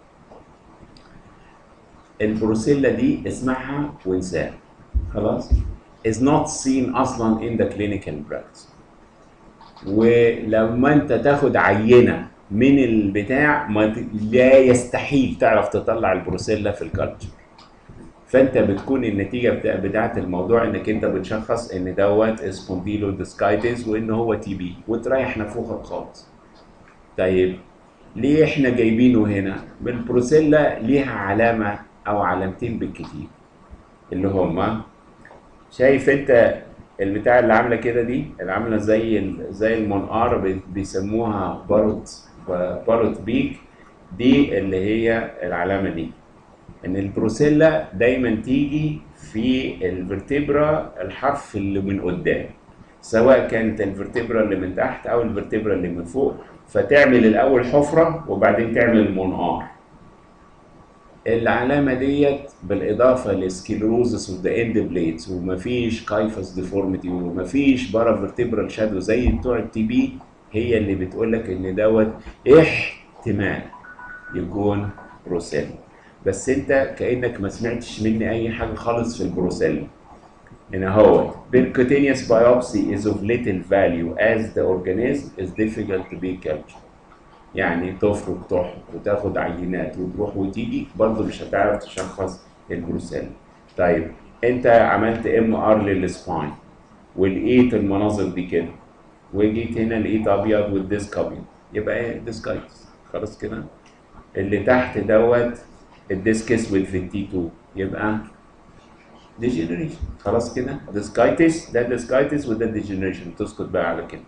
Speaker 1: البروسيلا دي اسمعها وانساها خلاص is not seen اصلا in the clinical practice ولما انت تاخد عينه من البتاع ما ت- لا يستحيل تعرف تطلع البروسيلا في الكالتشر فانت بتكون النتيجه بتاع بتاعت الموضوع انك انت بتشخص ان دوت سبونديلو ديسكايتس وان هو تي بي وتريح نفوخك خالص طيب ليه احنا جايبينه هنا البروسيلا ليها علامه او علامتين بالكتير اللي هما شايف انت البتاع اللي عامله كده دي اللي عامله زي ال- زي المنقار بي- بيسموها باروت باروت بيك دي اللي هي العلامه دي ان البروسيلا دايما تيجي في الفرتبرا الحرف اللي من قدام سواء كانت الفرتبرا اللي من تحت او الفرتبرا اللي من فوق فتعمل الاول حفره وبعدين تعمل المنقار العلامه ديت بالاضافه لسكيلروزس اوف ذا اند بليدز ومفيش كايفس ديفورميتي ومفيش بارا فيرتبرال شادو زي بتوع التي بي هي اللي بتقول لك ان دوت احتمال يكون بروسيلا بس انت كانك ما سمعتش مني اي حاجه خالص في البروسيلا هنا هو percutaneous biopsy is of little value as the organism is difficult to be cultured يعني تفرك تحط وتاخد عينات وتروح وتيجي برضه مش هتعرف تشخص البروسيلا طيب انت عملت ام ار للسباين ولقيت المناظر دي كده وجيت هنا لقيت ابيض والديسك ابيض يبقى ايه ديسكايتس خلاص كده اللي تحت دوت الديسك اسود في التي 2 يبقى ديجنريشن خلاص كده ديسكايتس ده ديسكايتس وده ديجنريشن تسكت بقى على كده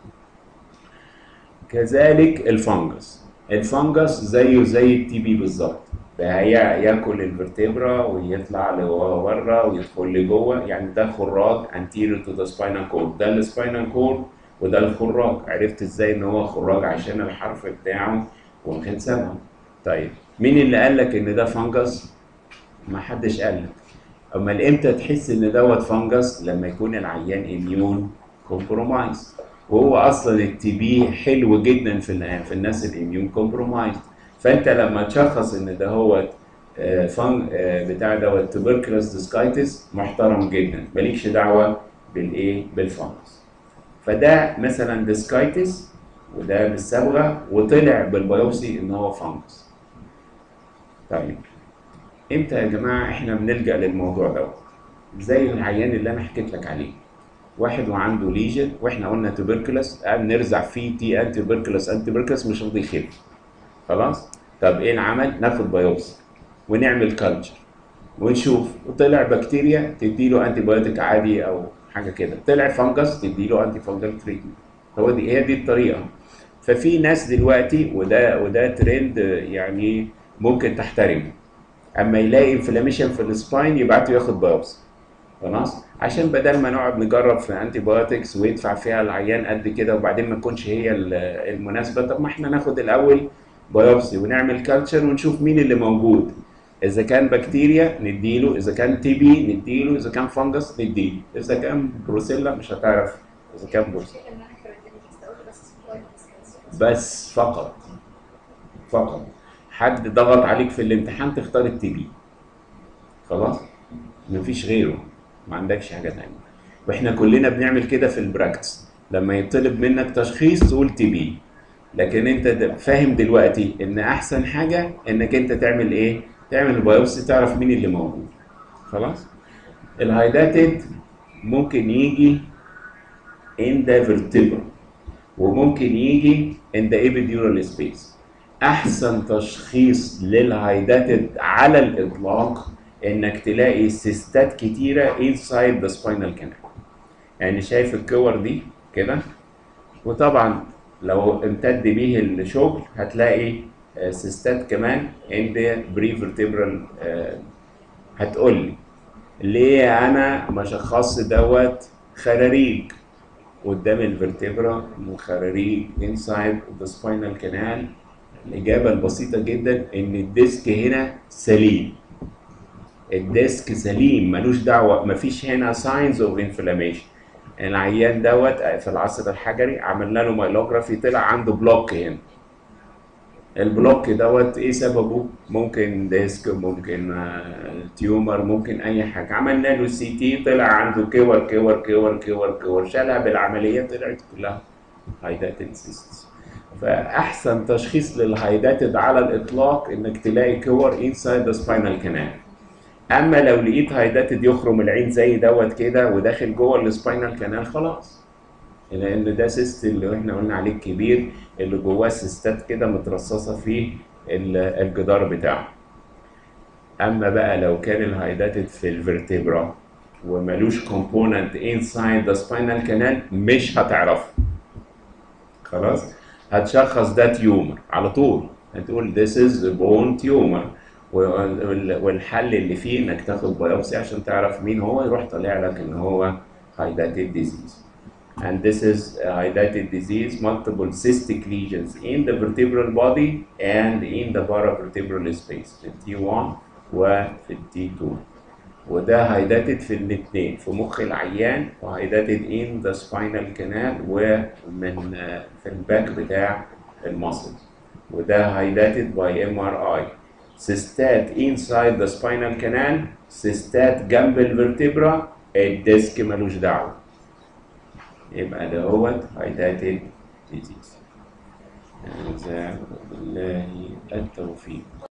Speaker 1: كذلك الفنجس الفنجس زيه زي التي بي بالظبط فهي ياكل الفرتبرا ويطلع لورا بره ويدخل لجوه يعني ده خراج anterior to the spinal cord ده السباينال كورد وده الخراج عرفت ازاي ان هو خراج عشان الحرف بتاعه واخد سبعه طيب مين اللي قال لك ان ده فنجس ما حدش قال لك امال امتى تحس ان دوت فنجس لما يكون العيان اميون كومبرومايز وهو اصلا التي بي حلو جدا في ال- في الناس الاميون كومبرومايز فانت لما تشخص ان ده هو آه، فن آه، بتاع دوت تبركلوس ديسكايتس محترم جدا مالكش دعوه بالايه بالفنجس فده مثلا ديسكايتس وده بالصبغه وطلع بالبيوبسي ان هو فنجس طيب امتى يا جماعه احنا بنلجا للموضوع دوت زي العيان اللي انا حكيت لك عليه واحد وعنده ليجن واحنا قلنا تبركلس قام نرزع فيه تي انتي تبركلس انتي تبركلس مش راضي يخف خلاص طب ايه العمل ناخد بايوبسي ونعمل كلتشر ونشوف وطلع بكتيريا تديله انتي بايوتيك عادي او حاجه كده طلع فنجس تديله انتي فنجل تريتمنت هو دي هي دي الطريقه ففي ناس دلوقتي وده وده ترند يعني ممكن تحترمه اما يلاقي انفلاميشن في السباين يبعته ياخد بايوبسي خلاص عشان بدل ما نقعد نجرب في انتي بايوتكس ويدفع فيها العيان قد كده وبعدين ما تكونش هي ال- المناسبه طب ما احنا ناخد الاول بايوبسي ونعمل كالتشر ونشوف مين اللي موجود اذا كان بكتيريا نديله اذا كان تي بي نديله اذا كان فنجس نديله اذا كان بروسيلا مش هتعرف اذا كان بروسيلا
Speaker 2: ان انا كريتينيك اقول بس سباين
Speaker 1: بس فقط فقط حد ضغط عليك في الامتحان تختار التي بي خلاص مفيش غيره ما عندكش حاجه تانية واحنا كلنا بنعمل كده في البراكتس لما يطلب منك تشخيص تقول تي بي لكن انت د- فاهم دلوقتي ان احسن حاجه انك انت تعمل ايه تعمل البيوبسي تعرف مين اللي موجود خلاص الهايداتد ممكن يجي in the vertebra وممكن يجي in the epidural space احسن تشخيص للهايداتد على الاطلاق انك تلاقي سيستات كتيره inside the spinal canal يعني شايف الكور دي كده وطبعا لو امتد بيه الشغل هتلاقي آه، سيستات كمان in the prevertebral آه، هتقول لي ليه انا ما شخصت دوت خراريج قدام الفرتبرا وخراريج inside the spinal canal الإجابة البسيطة جدا إن الديسك هنا سليم الديسك سليم ملوش دعوة مفيش هنا signs of inflammation العيان دوت في العصر الحجري عملنا له مايلوجرافي طلع عنده بلوك هنا البلوك دوت ايه سببه ممكن ديسك ممكن آه، تيومر ممكن اي حاجه عملنا له سي تي طلع عنده كور كور كور كور كور شالها بالعمليه طلعت كلها هايداتد سيستس فاحسن تشخيص للهايداتد على الاطلاق انك تلاقي كور انسايد ذا سباينال كانال اما لو لقيت هايداتد يخرم العين زي دوت كده وداخل جوه السباينال كانال خلاص لان ده سيست اللي احنا قلنا عليه الكبير اللي جواه سيستات كده مترصصه في ال- الجدار بتاعه اما بقى لو كان الهايداتد في الفرتبرا وملوش كومبوننت انسايد ذا سباينال كانال مش هتعرفه خلاص هتشخص ده تيومر على طول هتقول this is a bone tumor وال- والحل اللي فيه انك تاخد بايوبسي عشان تعرف مين هو يروح طالع لك ان هو hydatid disease and this is a hydatid disease multiple cystic lesions in the vertebral body and in the paravertebral space في التي 1 وفي التي 2 وده هايداتد في الاثنين في مخ العيان وهايداتد in the spinal canal ومن آه، في الباك بتاع المصل وده هايداتد باي ام ار اي سيستات inside the spinal canal سيستات جنب الفرتبرا الديسك ملوش دعوه يبقى ده هو هايداتد ديزيز هذا بالله التوفيق